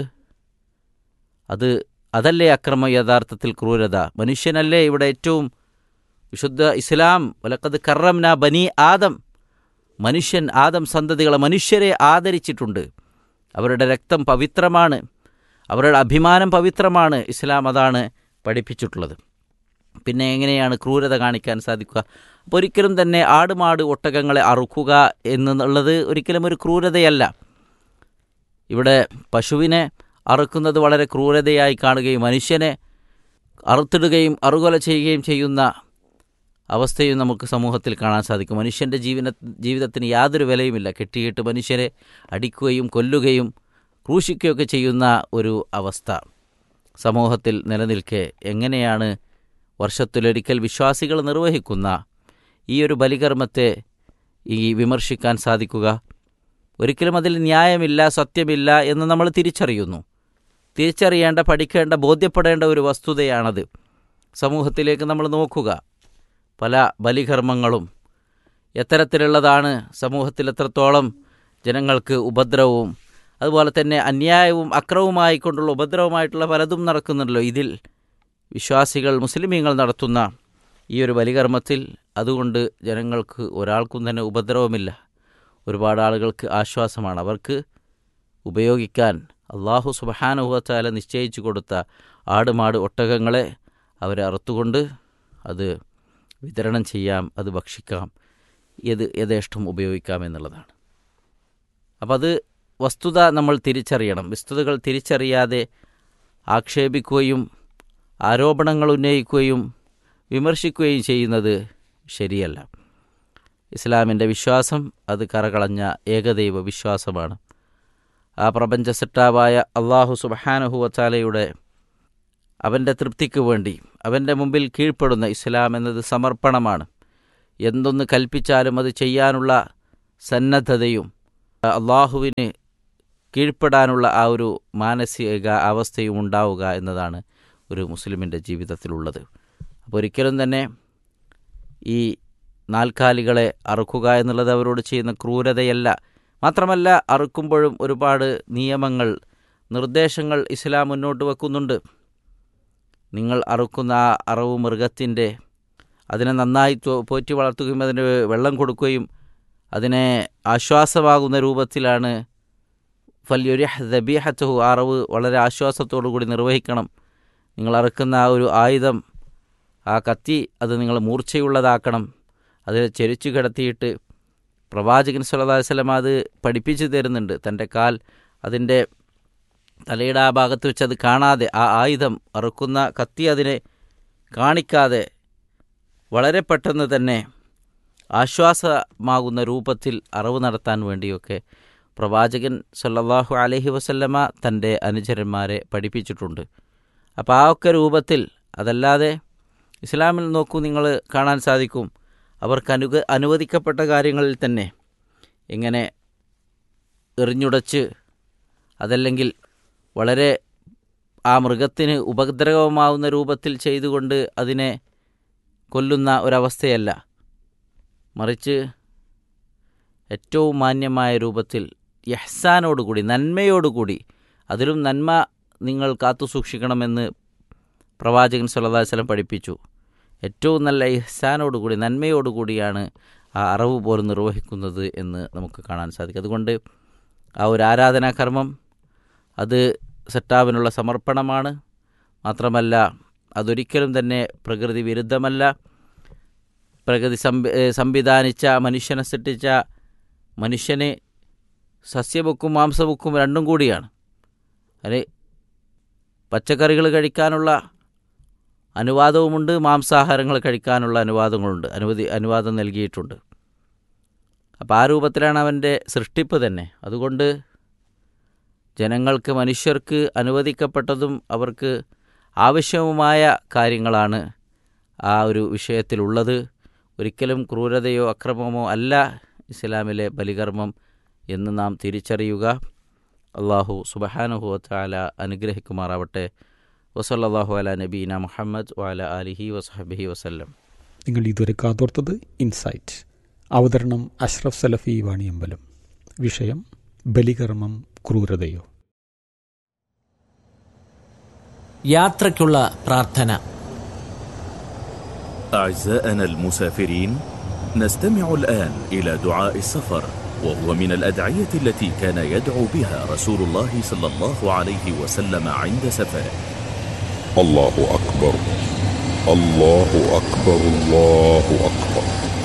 S9: അത് അതല്ലേ അക്രമം യഥാർത്ഥത്തിൽ ക്രൂരത മനുഷ്യനല്ലേ ഇവിടെ ഏറ്റവും വിശുദ്ധ ഇസ്ലാം വലക്കത് കറംന ബനി ആദം മനുഷ്യൻ ആദം സന്തതികളെ മനുഷ്യരെ ആദരിച്ചിട്ടുണ്ട് അവരുടെ രക്തം പവിത്രമാണ് അവരുടെ അഭിമാനം പവിത്രമാണ് ഇസ്ലാം അതാണ് പഠിപ്പിച്ചിട്ടുള്ളത് പിന്നെ എങ്ങനെയാണ് ക്രൂരത കാണിക്കാൻ സാധിക്കുക അപ്പോൾ ഒരിക്കലും തന്നെ ആടുമാട് ഒട്ടകങ്ങളെ അറുക്കുക എന്നുള്ളത് ഒരിക്കലും ഒരു ക്രൂരതയല്ല ഇവിടെ പശുവിനെ അറുക്കുന്നത് വളരെ ക്രൂരതയായി കാണുകയും മനുഷ്യനെ അറുത്തിടുകയും അറുകൊല ചെയ്യുകയും ചെയ്യുന്ന അവസ്ഥയും നമുക്ക് സമൂഹത്തിൽ കാണാൻ സാധിക്കും മനുഷ്യൻ്റെ ജീവന ജീവിതത്തിന് യാതൊരു വിലയുമില്ല കെട്ടിയിട്ട് മനുഷ്യരെ അടിക്കുകയും കൊല്ലുകയും ക്രൂശിക്കുകയൊക്കെ ചെയ്യുന്ന ഒരു അവസ്ഥ സമൂഹത്തിൽ നിലനിൽക്കെ എങ്ങനെയാണ് വർഷത്തിലൊരിക്കൽ വിശ്വാസികൾ നിർവഹിക്കുന്ന ഈ ഒരു ബലികർമ്മത്തെ ഈ വിമർശിക്കാൻ സാധിക്കുക ഒരിക്കലും അതിൽ ന്യായമില്ല സത്യമില്ല എന്ന് നമ്മൾ തിരിച്ചറിയുന്നു തിരിച്ചറിയേണ്ട പഠിക്കേണ്ട ബോധ്യപ്പെടേണ്ട ഒരു വസ്തുതയാണത് സമൂഹത്തിലേക്ക് നമ്മൾ നോക്കുക പല ബലികർമ്മങ്ങളും എത്തരത്തിലുള്ളതാണ് സമൂഹത്തിൽ എത്രത്തോളം ജനങ്ങൾക്ക് ഉപദ്രവവും അതുപോലെ തന്നെ അന്യായവും അക്രമവുമായിക്കൊണ്ടുള്ള ഉപദ്രവമായിട്ടുള്ള പലതും നടക്കുന്നുണ്ടല്ലോ ഇതിൽ വിശ്വാസികൾ മുസ്ലിമീങ്ങൾ നടത്തുന്ന ഈ ഒരു ബലികർമ്മത്തിൽ അതുകൊണ്ട് ജനങ്ങൾക്ക് ഒരാൾക്കും തന്നെ ഉപദ്രവമില്ല ഒരുപാട് ആളുകൾക്ക് ആശ്വാസമാണ് അവർക്ക് ഉപയോഗിക്കാൻ അള്ളാഹു സുബഹാനുഭവത്താല നിശ്ചയിച്ചു കൊടുത്ത ആടുമാട് ഒട്ടകങ്ങളെ അവരെ അറുത്തുകൊണ്ട് അത് വിതരണം ചെയ്യാം അത് ഭക്ഷിക്കാം ഏത് യഥേഷ്ടം ഉപയോഗിക്കാം എന്നുള്ളതാണ് അപ്പം അത് വസ്തുത നമ്മൾ തിരിച്ചറിയണം വസ്തുതകൾ തിരിച്ചറിയാതെ ആക്ഷേപിക്കുകയും ആരോപണങ്ങൾ ഉന്നയിക്കുകയും വിമർശിക്കുകയും ചെയ്യുന്നത് ശരിയല്ല ഇസ്ലാമിൻ്റെ വിശ്വാസം അത് കറകളഞ്ഞ ഏകദൈവ വിശ്വാസമാണ് ആ പ്രപഞ്ച സിട്ടാവായ അള്ളാഹു സുബഹാനഹുവച്ചാലയുടെ അവൻ്റെ തൃപ്തിക്ക് വേണ്ടി അവൻ്റെ മുമ്പിൽ കീഴ്പ്പെടുന്ന ഇസ്ലാം എന്നത് സമർപ്പണമാണ് എന്തൊന്ന് കൽപ്പിച്ചാലും അത് ചെയ്യാനുള്ള സന്നദ്ധതയും അള്ളാഹുവിന് കീഴ്പ്പെടാനുള്ള ആ ഒരു മാനസിക അവസ്ഥയും ഉണ്ടാവുക എന്നതാണ് ഒരു മുസ്ലിമിൻ്റെ ജീവിതത്തിലുള്ളത് അപ്പോൾ ഒരിക്കലും തന്നെ ഈ നാൽക്കാലികളെ അറുക്കുക എന്നുള്ളത് അവരോട് ചെയ്യുന്ന ക്രൂരതയല്ല മാത്രമല്ല അറുക്കുമ്പോഴും ഒരുപാട് നിയമങ്ങൾ നിർദ്ദേശങ്ങൾ ഇസ്ലാം മുന്നോട്ട് വെക്കുന്നുണ്ട് നിങ്ങൾ അറുക്കുന്ന ആ അറവ് മൃഗത്തിൻ്റെ അതിനെ നന്നായി തൊ- പോറ്റി വളർത്തുകയും അതിന് വെള്ളം കൊടുക്കുകയും അതിനെ ആശ്വാസമാകുന്ന രൂപത്തിലാണ് ഫല്യൊരു ദബീഹത്തുഹു ആ അറവ് വളരെ ആശ്വാസത്തോടു കൂടി നിർവഹിക്കണം നിങ്ങൾ അറുക്കുന്ന ആ ഒരു ആയുധം ആ കത്തി അത് നിങ്ങൾ മൂർച്ചയുള്ളതാക്കണം അതിൽ ചെരിച്ചു കിടത്തിയിട്ട് പ്രവാചകൻ സല്ലല്ലാഹു അലൈഹി വസല്ലം അത് പഠിപ്പിച്ചു തരുന്നുണ്ട് തൻ്റെ കാൽ അതിൻ്റെ തലയുടെ ആ ഭാഗത്ത് വെച്ച് അത് കാണാതെ ആ ആയുധം അറുക്കുന്ന കത്തി അതിനെ കാണിക്കാതെ വളരെ പെട്ടെന്ന് തന്നെ ആശ്വാസമാകുന്ന രൂപത്തിൽ അറിവ് നടത്താൻ വേണ്ടിയൊക്കെ പ്രവാചകൻ സല്ലല്ലാഹു അലൈഹി വസല്ലമ തൻ്റെ അനുചരന്മാരെ പഠിപ്പിച്ചിട്ടുണ്ട് അപ്പോൾ ആ ഒക്കെ രൂപത്തിൽ അതല്ലാതെ ഇസ്ലാമിൽ നോക്കൂ നിങ്ങൾ കാണാൻ സാധിക്കും അവർക്ക് അനുക അനുവദിക്കപ്പെട്ട കാര്യങ്ങളിൽ തന്നെ ഇങ്ങനെ എറിഞ്ഞുടച്ച് അതല്ലെങ്കിൽ വളരെ ആ മൃഗത്തിന് ഉപദ്രവമാവുന്ന രൂപത്തിൽ ചെയ്തുകൊണ്ട് അതിനെ കൊല്ലുന്ന ഒരവസ്ഥയല്ല മറിച്ച് ഏറ്റവും മാന്യമായ രൂപത്തിൽ യഹ്സാനോടുകൂടി നന്മയോടുകൂടി അതിലും നന്മ നിങ്ങൾ കാത്തു സൂക്ഷിക്കണമെന്ന് പ്രവാചകൻ സല്ലല്ലാഹു അലൈഹി വസല്ലം പഠിപ്പിച്ചു ഏറ്റവും നല്ല ഇഹ്സാനോടുകൂടി നന്മയോടുകൂടിയാണ് ആ അറിവ് പോലും നിർവഹിക്കുന്നത് എന്ന് നമുക്ക് കാണാൻ സാധിക്കും അതുകൊണ്ട് ആ ഒരു ആരാധനാകർമ്മം അത് സെട്ടാവിനുള്ള സമർപ്പണമാണ് മാത്രമല്ല അതൊരിക്കലും തന്നെ പ്രകൃതി വിരുദ്ധമല്ല പ്രകൃതി സംവി ഏഹ് സംവിധാനിച്ച മനുഷ്യനെ സൃഷ്ടിച്ച മനുഷ്യന് സസ്യബുക്കും മാംസബുക്കും രണ്ടും കൂടിയാണ് അത് പച്ചക്കറികൾ കഴിക്കാനുള്ള അനുവാദവുമുണ്ട് മാംസാഹാരങ്ങൾ കഴിക്കാനുള്ള അനുവാദങ്ങളുണ്ട് അനുമതി അനുവാദം നൽകിയിട്ടുണ്ട് അപ്പോൾ ആ രൂപത്തിലാണ് അവൻ്റെ സൃഷ്ടിപ്പ് തന്നെ അതുകൊണ്ട് ജനങ്ങൾക്ക് മനുഷ്യർക്ക് അനുവദിക്കപ്പെട്ടതും അവർക്ക് ആവശ്യവുമായ കാര്യങ്ങളാണ് ആ ഒരു വിഷയത്തിലുള്ളത് ഒരിക്കലും ക്രൂരതയോ അക്രമമോ അല്ല ഇസ്ലാമിലെ ബലികർമ്മം എന്ന് നാം തിരിച്ചറിയുക അള്ളാഹു സുബഹാനുഹുവത്താല അനുഗ്രഹിക്കുമാറാവട്ടെ വസല്ലാഹു അല നബീന മുഹമ്മദ് വാല അലിഹി വസഹബിഹി വസല്ലം
S8: നിങ്ങൾ ഇതുവരെ കാതോർത്തത് ഇൻസൈറ്റ് അവതരണം അഷ്റഫ് സലഫി വാണിയമ്പലം വിഷയം ബലികർമ്മം ക്രൂരതയോ
S10: യാത്രയ്ക്കുള്ള പ്രാർത്ഥന
S11: أعزائنا المسافرين نستمع الآن إلى دعاء السفر وهو من الأدعية التي كان يدعو بها رسول الله صلى الله عليه وسلم عند سفره
S7: الله أكبر الله أكبر الله أكبر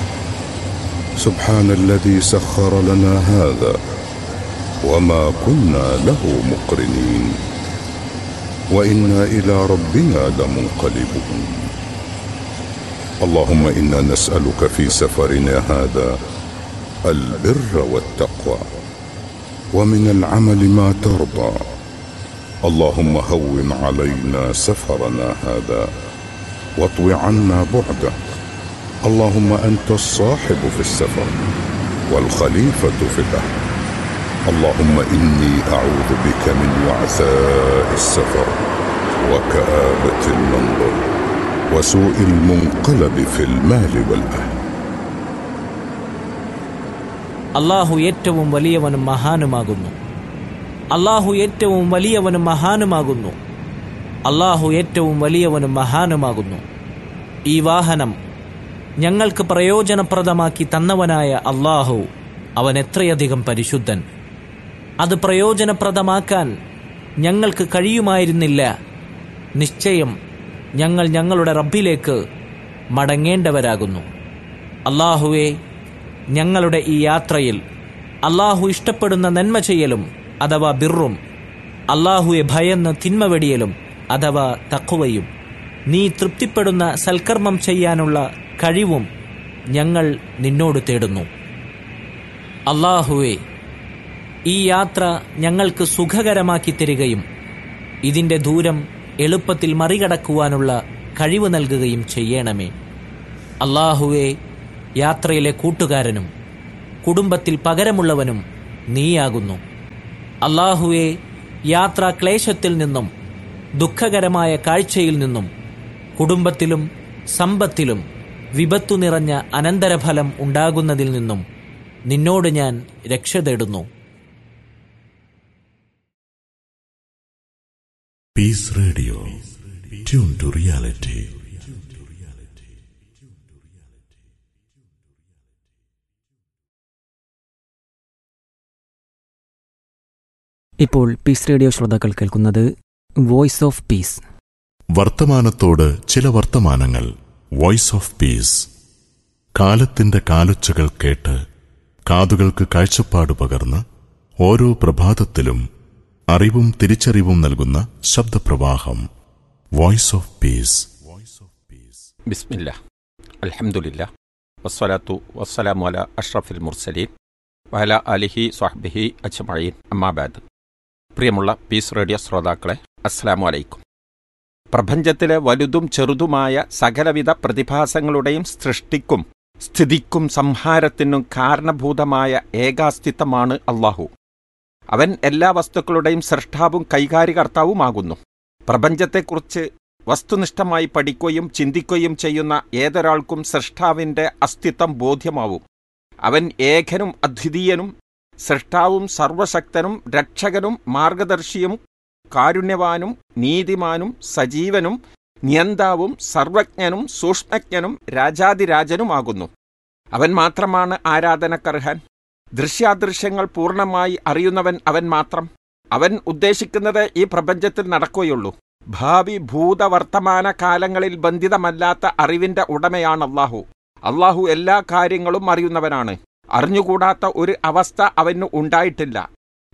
S7: سبحان الذي سخر لنا هذا وما كنا له مقرنين وإنا إلى ربنا لمنقلبون اللهم إنا نسألك في سفرنا هذا البر والتقوى ومن العمل ما ترضى اللهم هون علينا سفرنا هذا واطو عنا بعده اللهم انت الصاحب في السفر والخليفه في الاهل اللهم اني اعوذ بك من وعثاء السفر وكابه المنظر وسوء المنقلب في المال والاهل
S10: അള്ളാഹു ഏറ്റവും വലിയവനും മഹാനുമാകുന്നു അള്ളാഹു ഏറ്റവും വലിയവനും മഹാനുമാകുന്നു അള്ളാഹു ഏറ്റവും വലിയവനും മഹാനുമാകുന്നു ഈ വാഹനം ഞങ്ങൾക്ക് പ്രയോജനപ്രദമാക്കി തന്നവനായ അള്ളാഹു അവൻ എത്രയധികം പരിശുദ്ധൻ അത് പ്രയോജനപ്രദമാക്കാൻ ഞങ്ങൾക്ക് കഴിയുമായിരുന്നില്ല നിശ്ചയം ഞങ്ങൾ ഞങ്ങളുടെ റബ്ബിലേക്ക് മടങ്ങേണ്ടവരാകുന്നു അള്ളാഹുവെ ഞങ്ങളുടെ ഈ യാത്രയിൽ അള്ളാഹു ഇഷ്ടപ്പെടുന്ന നന്മ ചെയ്യലും അഥവാ ബിറും അള്ളാഹുവെ ഭയന്ന് തിന്മ വെടിയലും അഥവാ തക്കുവയും നീ തൃപ്തിപ്പെടുന്ന സൽക്കർമ്മം ചെയ്യാനുള്ള കഴിവും ഞങ്ങൾ നിന്നോട് തേടുന്നു അള്ളാഹുവെ ഈ യാത്ര ഞങ്ങൾക്ക് സുഖകരമാക്കി തരികയും ഇതിൻ്റെ ദൂരം എളുപ്പത്തിൽ മറികടക്കുവാനുള്ള കഴിവ് നൽകുകയും ചെയ്യണമേ അള്ളാഹുവെ യാത്രയിലെ കൂട്ടുകാരനും കുടുംബത്തിൽ പകരമുള്ളവനും നീയാകുന്നു അള്ളാഹുവെ യാത്രാ ക്ലേശത്തിൽ നിന്നും ദുഃഖകരമായ കാഴ്ചയിൽ നിന്നും കുടുംബത്തിലും സമ്പത്തിലും വിപത്തു നിറഞ്ഞ അനന്തരഫലം ഉണ്ടാകുന്നതിൽ നിന്നും നിന്നോട് ഞാൻ രക്ഷ തേടുന്നു
S7: Peace Radio. Tune to reality.
S12: ഇപ്പോൾ പീസ് റേഡിയോ ശ്രോതാക്കൾ കേൾക്കുന്നത് വോയിസ് ഓഫ് പീസ്
S7: വർത്തമാനത്തോട് ചില വർത്തമാനങ്ങൾ വോയിസ് ഓഫ് പീസ് കാലത്തിന്റെ കാലൊച്ചകൾ കേട്ട് കാതുകൾക്ക് കാഴ്ചപ്പാട് പകർന്ന് ഓരോ പ്രഭാതത്തിലും അറിവും തിരിച്ചറിവും നൽകുന്ന ശബ്ദപ്രവാഹം വോയിസ് ഓഫ് പീസ്
S13: ബിസ്മില്ല അൽഹംദുലില്ല വസ്സലാത്തു വസ്സലാമു അല അഷ്റഫിൽ മുർസലീൻ വഹല അലിഹി സ്വാഹ്ബിഹി അജ്മഈൻ അമ്മാബാദ് പ്രിയമുള്ള പീസ് റേഡിയോ ശ്രോതാക്കളെ അസ്സലാമു അലൈക്കും പ്രപഞ്ചത്തിലെ വലുതും ചെറുതുമായ സകലവിധ പ്രതിഭാസങ്ങളുടെയും സൃഷ്ടിക്കും സ്ഥിതിക്കും സംഹാരത്തിനും കാരണഭൂതമായ ഏകാസ്തിത്വമാണ് അള്ളാഹു അവൻ എല്ലാ വസ്തുക്കളുടെയും സൃഷ്ടാവും കൈകാര്യകർത്താവുമാകുന്നു പ്രപഞ്ചത്തെക്കുറിച്ച് വസ്തുനിഷ്ഠമായി പഠിക്കുകയും ചിന്തിക്കുകയും ചെയ്യുന്ന ഏതൊരാൾക്കും സൃഷ്ടാവിന്റെ അസ്തിത്വം ബോധ്യമാവും അവൻ ഏകനും അദ്വിതീയനും സൃഷ്ടാവും സർവശക്തനും രക്ഷകനും മാർഗദർശിയും കാരുണ്യവാനും നീതിമാനും സജീവനും നിയന്താവും സർവജ്ഞനും സൂക്ഷ്മജ്ഞനും രാജാതിരാജനുമാകുന്നു അവൻ മാത്രമാണ് ആരാധനക്കർഹൻ ദൃശ്യാദൃശ്യങ്ങൾ പൂർണ്ണമായി അറിയുന്നവൻ അവൻ മാത്രം അവൻ ഉദ്ദേശിക്കുന്നത് ഈ പ്രപഞ്ചത്തിൽ നടക്കുകയുള്ളൂ ഭാവി ഭൂതവർത്തമാന കാലങ്ങളിൽ ബന്ധിതമല്ലാത്ത അറിവിന്റെ ഉടമയാണ് അള്ളാഹു അള്ളാഹു എല്ലാ കാര്യങ്ങളും അറിയുന്നവനാണ് അറിഞ്ഞുകൂടാത്ത ഒരു അവസ്ഥ അവന് ഉണ്ടായിട്ടില്ല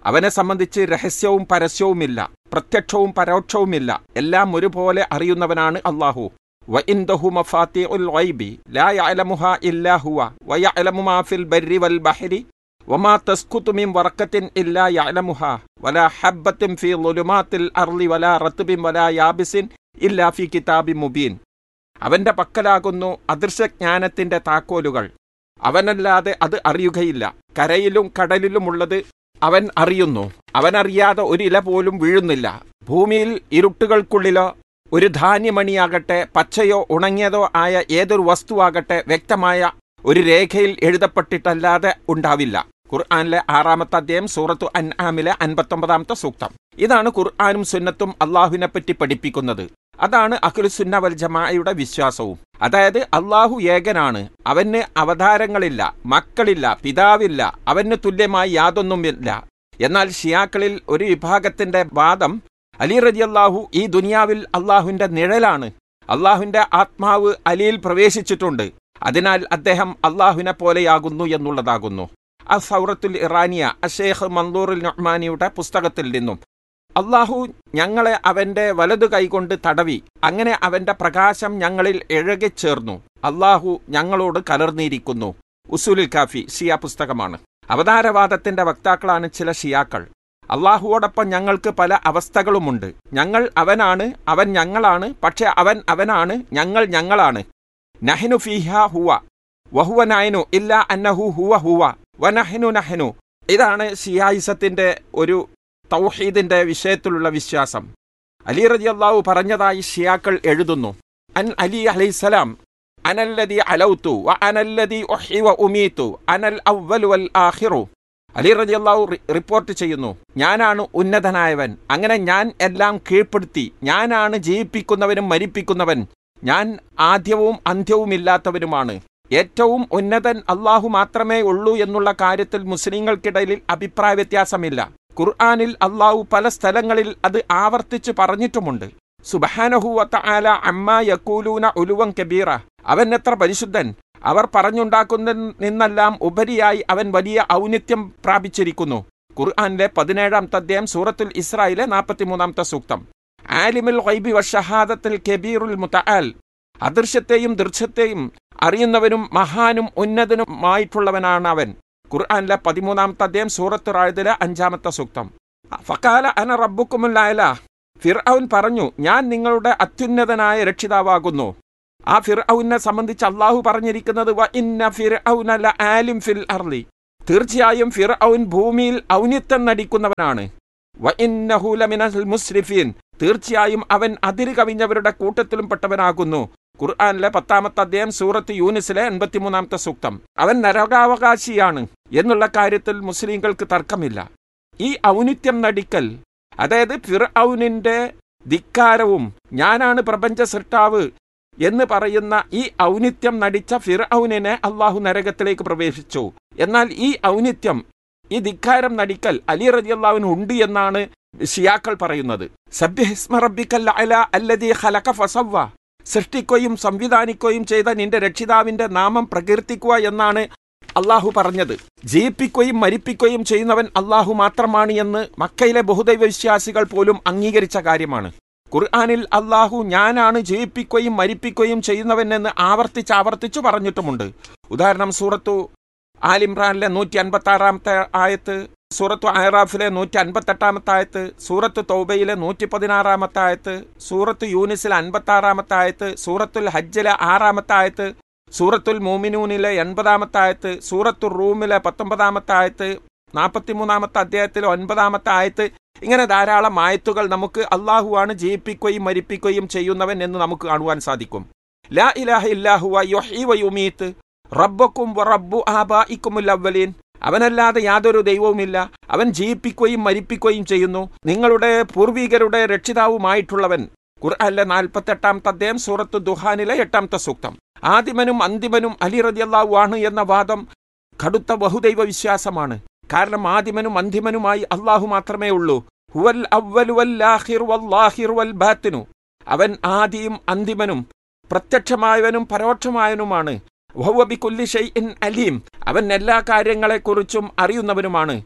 S13: അവനെ സംബന്ധിച്ച് രഹസ്യവും പരസ്യവുമില്ല പ്രത്യക്ഷവും പരോക്ഷവുമില്ല എല്ലാം ഒരുപോലെ അറിയുന്നവനാണ് അള്ളാഹു وعنده مفاتيح الغيب لا يعلمها إلا هو ويعلم ما في البر والبحر وما تسقط من ورقة إلا يعلمها ولا حبة في ظلمات الأرض ولا رطب ولا يابس إلا في كتاب مبين അവന്റെ പക്കലാകുന്നു അദൃശ്യജ്ഞാനത്തിന്റെ താക്കോലുകൾ അവനല്ലാതെ അത് അറിയുകയില്ല കരയിലും കടലിലുമുള്ളത് അവൻ അറിയുന്നു അവനറിയാതെ ഒരു ഇല പോലും വീഴുന്നില്ല ഭൂമിയിൽ ഇരുട്ടുകൾക്കുള്ളിലോ ഒരു ധാന്യമണിയാകട്ടെ പച്ചയോ ഉണങ്ങിയതോ ആയ ഏതൊരു വസ്തുവാകട്ടെ വ്യക്തമായ ഒരു രേഖയിൽ എഴുതപ്പെട്ടിട്ടല്ലാതെ ഉണ്ടാവില്ല ഖുർആാനിലെ ആറാമത്തെ അധ്യായം സൂറത്തു അൻആമിലെ അൻപത്തൊമ്പതാമത്തെ സൂക്തം ഇതാണ് ഖുർആാനും സുന്നത്തും അള്ളാഹുവിനെ പറ്റി പഠിപ്പിക്കുന്നത് അതാണ് അഖിലുസുന്ന വൽ ജമാഅയുടെ വിശ്വാസവും അതായത് അള്ളാഹു ഏകനാണ് അവന് അവതാരങ്ങളില്ല മക്കളില്ല പിതാവില്ല അവന് തുല്യമായി യാതൊന്നുമില്ല എന്നാൽ ഷിയാക്കളിൽ ഒരു വിഭാഗത്തിന്റെ വാദം അലി റജി അള്ളാഹു ഈ ദുനിയാവിൽ അള്ളാഹുവിന്റെ നിഴലാണ് അള്ളാഹുവിന്റെ ആത്മാവ് അലിയിൽ പ്രവേശിച്ചിട്ടുണ്ട് അതിനാൽ അദ്ദേഹം അള്ളാഹുവിനെ പോലെയാകുന്നു എന്നുള്ളതാകുന്നു ആ സൗറത്തുൽ ഇറാനിയ അഷേഖ് മന്ദൂറുൽ നൊഹ്മാനിയുടെ പുസ്തകത്തിൽ നിന്നും അള്ളാഹു ഞങ്ങളെ അവന്റെ വലതു കൈകൊണ്ട് തടവി അങ്ങനെ അവന്റെ പ്രകാശം ഞങ്ങളിൽ ഇഴകിച്ചേർന്നു അള്ളാഹു ഞങ്ങളോട് കലർന്നിരിക്കുന്നു ഉസൂലുൽ കാഫി ഷിയ പുസ്തകമാണ് അവതാരവാദത്തിന്റെ വക്താക്കളാണ് ചില ഷിയാക്കൾ അള്ളാഹുവോടൊപ്പം ഞങ്ങൾക്ക് പല അവസ്ഥകളുമുണ്ട് ഞങ്ങൾ അവനാണ് അവൻ ഞങ്ങളാണ് പക്ഷെ അവൻ അവനാണ് ഞങ്ങൾ ഞങ്ങളാണ് നഹ്നു ഫീഹ ഹുവ വഹുവ നയനു ഇല്ല അന്നഹു ഹുവ ഹുവ വനഹ്നു നഹ്നു ഇതാണ് ഷിയായിസത്തിന്റെ ഒരു തൗഹീദിന്റെ വിഷയത്തിലുള്ള വിശ്വാസം അലി റതി അള്ളാഹു പറഞ്ഞതായി ഷിയാക്കൾ എഴുതുന്നു അൻ അലി അലൈസലാം അനല്ലതി അലൗത്തു വ അനല്ലതി ഒഹി വ ഉമീത്തു അനൽ അവ്വൽ വൽ ആഖിറു അലി റതി അള്ളാഹു റിപ്പോർട്ട് ചെയ്യുന്നു ഞാനാണ് ഉന്നതനായവൻ അങ്ങനെ ഞാൻ എല്ലാം കീഴ്പ്പെടുത്തി ഞാനാണ് ജീവിപ്പിക്കുന്നവനും മരിപ്പിക്കുന്നവൻ ഞാൻ ആദ്യവും അന്ത്യവുമില്ലാത്തവനുമാണ് ഏറ്റവും ഉന്നതൻ അള്ളാഹു മാത്രമേ ഉള്ളൂ എന്നുള്ള കാര്യത്തിൽ മുസ്ലിങ്ങൾക്കിടയിൽ അഭിപ്രായ വ്യത്യാസമില്ല ഖുർആാനിൽ അള്ളാഹു പല സ്ഥലങ്ങളിൽ അത് ആവർത്തിച്ചു പറഞ്ഞിട്ടുമുണ്ട് സുബഹാനഹുവത്ത ആല അമ്മ യക്കൂലൂന ഉലുവൻ കബീറ അവൻ എത്ര പരിശുദ്ധൻ അവർ പറഞ്ഞുണ്ടാക്കുന്ന നിന്നെല്ലാം ഉപരിയായി അവൻ വലിയ ഔന്നിത്യം പ്രാപിച്ചിരിക്കുന്നു ഖുർആാനിലെ പതിനേഴാമത്തെ അധ്യായം സൂറത്തുൽ ഇസ്രായിലെ നാൽപ്പത്തിമൂന്നാമത്തെ സൂക്തം ആലിമുൽ ഗൈബി വഷഹാദത്തിൽ കബീറുൽ മുതആൽ അദൃശ്യത്തെയും ദൃശ്യത്തെയും അറിയുന്നവനും മഹാനും ഉന്നതനുമായിട്ടുള്ളവനാണ് അവൻ ഖുർആാനിലെ പതിമൂന്നാമത്തെ അധ്യായം സൂറത്ത് റായതിലെ അഞ്ചാമത്തെ സൂക്തം ഫക്കാല അന റബ്ബുക്കുമുല്ലായല ഫിർഔൻ പറഞ്ഞു ഞാൻ നിങ്ങളുടെ അത്യുന്നതനായ രക്ഷിതാവാകുന്നു ആ ഫിർഔനെ സംബന്ധിച്ച് അള്ളാഹു പറഞ്ഞിരിക്കുന്നത് വ ഇന്ന ഫിർഔന ല ആലിം ഫിൽ അർലി തീർച്ചയായും ഫിർഔൻ ഭൂമിയിൽ ഔന്നിത്യം നടിക്കുന്നവനാണ് വ ഇന്നഹു ലമിനൽ മുസ്രിഫീൻ തീർച്ചയായും അവൻ അതിര് കവിഞ്ഞവരുടെ കൂട്ടത്തിലും പെട്ടവനാകുന്നു ഖുർആാനിലെ പത്താമത്തെ അധ്യായം സൂറത്ത് യൂനിസിലെ എൺപത്തിമൂന്നാമത്തെ സൂക്തം അവൻ നരകാവകാശിയാണ് എന്നുള്ള കാര്യത്തിൽ മുസ്ലിങ്ങൾക്ക് തർക്കമില്ല ഈ ഔന്നിത്യം നടിക്കൽ അതായത് ഫിർഔനിന്റെ ധിക്കാരവും ഞാനാണ് പ്രപഞ്ച സൃഷ്ടാവ് എന്ന് പറയുന്ന ഈ ഔന്നിത്യം നടിച്ച ഫിർഔനിനെ അള്ളാഹു നരകത്തിലേക്ക് പ്രവേശിച്ചു എന്നാൽ ഈ ഔന്നിത്യം ഈ ധിക്കാരം നടിക്കൽ അലി റതി അള്ളാഹുവിന് ഉണ്ട് എന്നാണ് ഷിയാക്കൾ പറയുന്നത് സബ്യഹിസ്മ റബ്ബിക്കൽ അല അല്ലദീ ഖലഖ ഫസവ്വ സൃഷ്ടിക്കുകയും സംവിധാനിക്കുകയും ചെയ്ത നിന്റെ രക്ഷിതാവിന്റെ നാമം പ്രകീർത്തിക്കുക എന്നാണ് അള്ളാഹു പറഞ്ഞത് ജയിപ്പിക്കുകയും മരിപ്പിക്കുകയും ചെയ്യുന്നവൻ അള്ളാഹു മാത്രമാണ് എന്ന് മക്കയിലെ ബഹുദൈവ വിശ്വാസികൾ പോലും അംഗീകരിച്ച കാര്യമാണ് ഖുർആാനിൽ അള്ളാഹു ഞാനാണ് ജയിപ്പിക്കുകയും മരിപ്പിക്കുകയും ചെയ്യുന്നവൻ എന്ന് ആവർത്തിച്ച് ആവർത്തിച്ചു പറഞ്ഞിട്ടുമുണ്ട് ഉദാഹരണം സൂറത്തു ആലിമ്രാനിലെ നൂറ്റി അൻപത്തി ആറാമത്തെ ആയത്ത് സൂറത്തു അഹറാഫിലെ നൂറ്റി അൻപത്തെട്ടാമത്തെ ആയത്ത് സൂറത്ത് തൗബയിലെ നൂറ്റി പതിനാറാമത്തെ ആയത്ത് സൂറത്ത് യൂനിസിലെ അൻപത്തി ആറാമത്തെ ആയത്ത് സൂറത്തുൽ ഹജ്ജിലെ ആറാമത്തെ ആയത്ത് സൂറത്തുൽ മോമിനൂനിലെ എൺപതാമത്തെ ആയത്ത് സൂറത്തു റൂമിലെ പത്തൊമ്പതാമത്തെ ആയത്ത് നാൽപ്പത്തിമൂന്നാമത്തെ അധ്യായത്തിലെ ഒൻപതാമത്തെ ആയത്ത് ഇങ്ങനെ ധാരാളം ആയത്തുകൾ നമുക്ക് അള്ളാഹുവാണ് ജയിപ്പിക്കുകയും മരിപ്പിക്കുകയും ചെയ്യുന്നവൻ എന്ന് നമുക്ക് കാണുവാൻ സാധിക്കും ലാ ഇലാഹ ഇല്ലാഹുവ യൊഹി വയുമീത്ത് റബ്ബക്കും റബ്ബു ആബായിക്കുമുൽ അവലീൻ അവനല്ലാതെ യാതൊരു ദൈവവുമില്ല അവൻ ജീവിപ്പിക്കുകയും മരിപ്പിക്കുകയും ചെയ്യുന്നു നിങ്ങളുടെ പൂർവികരുടെ രക്ഷിതാവുമായിട്ടുള്ളവൻ ഖുർആനിലെ നാൽപ്പത്തെട്ടാമത്തെ അദ്ദേഹം സൂറത്ത് ദുഹാനിലെ എട്ടാമത്തെ സൂക്തം ആദിമനും അന്തിമനും അലി റതിയല്ലാവു ആണ് എന്ന വാദം കടുത്ത ബഹുദൈവ വിശ്വാസമാണ് കാരണം ആദിമനും അന്തിമനുമായി അള്ളാഹു മാത്രമേ ഉള്ളൂ ഹുവൽ അവ്വലു വൽ ആഖിറു വല്ലാഹിറു വൽ ബാത്തിനു അവൻ ആദിയും അന്തിമനും പ്രത്യക്ഷമായവനും പരോക്ഷമായവനുമാണ് വഹുവ ബികുല്ലി ഷൈഇൻ അലീം അവൻ എല്ലാ കാര്യങ്ങളെക്കുറിച്ചും അറിയുന്നവനുമാണ്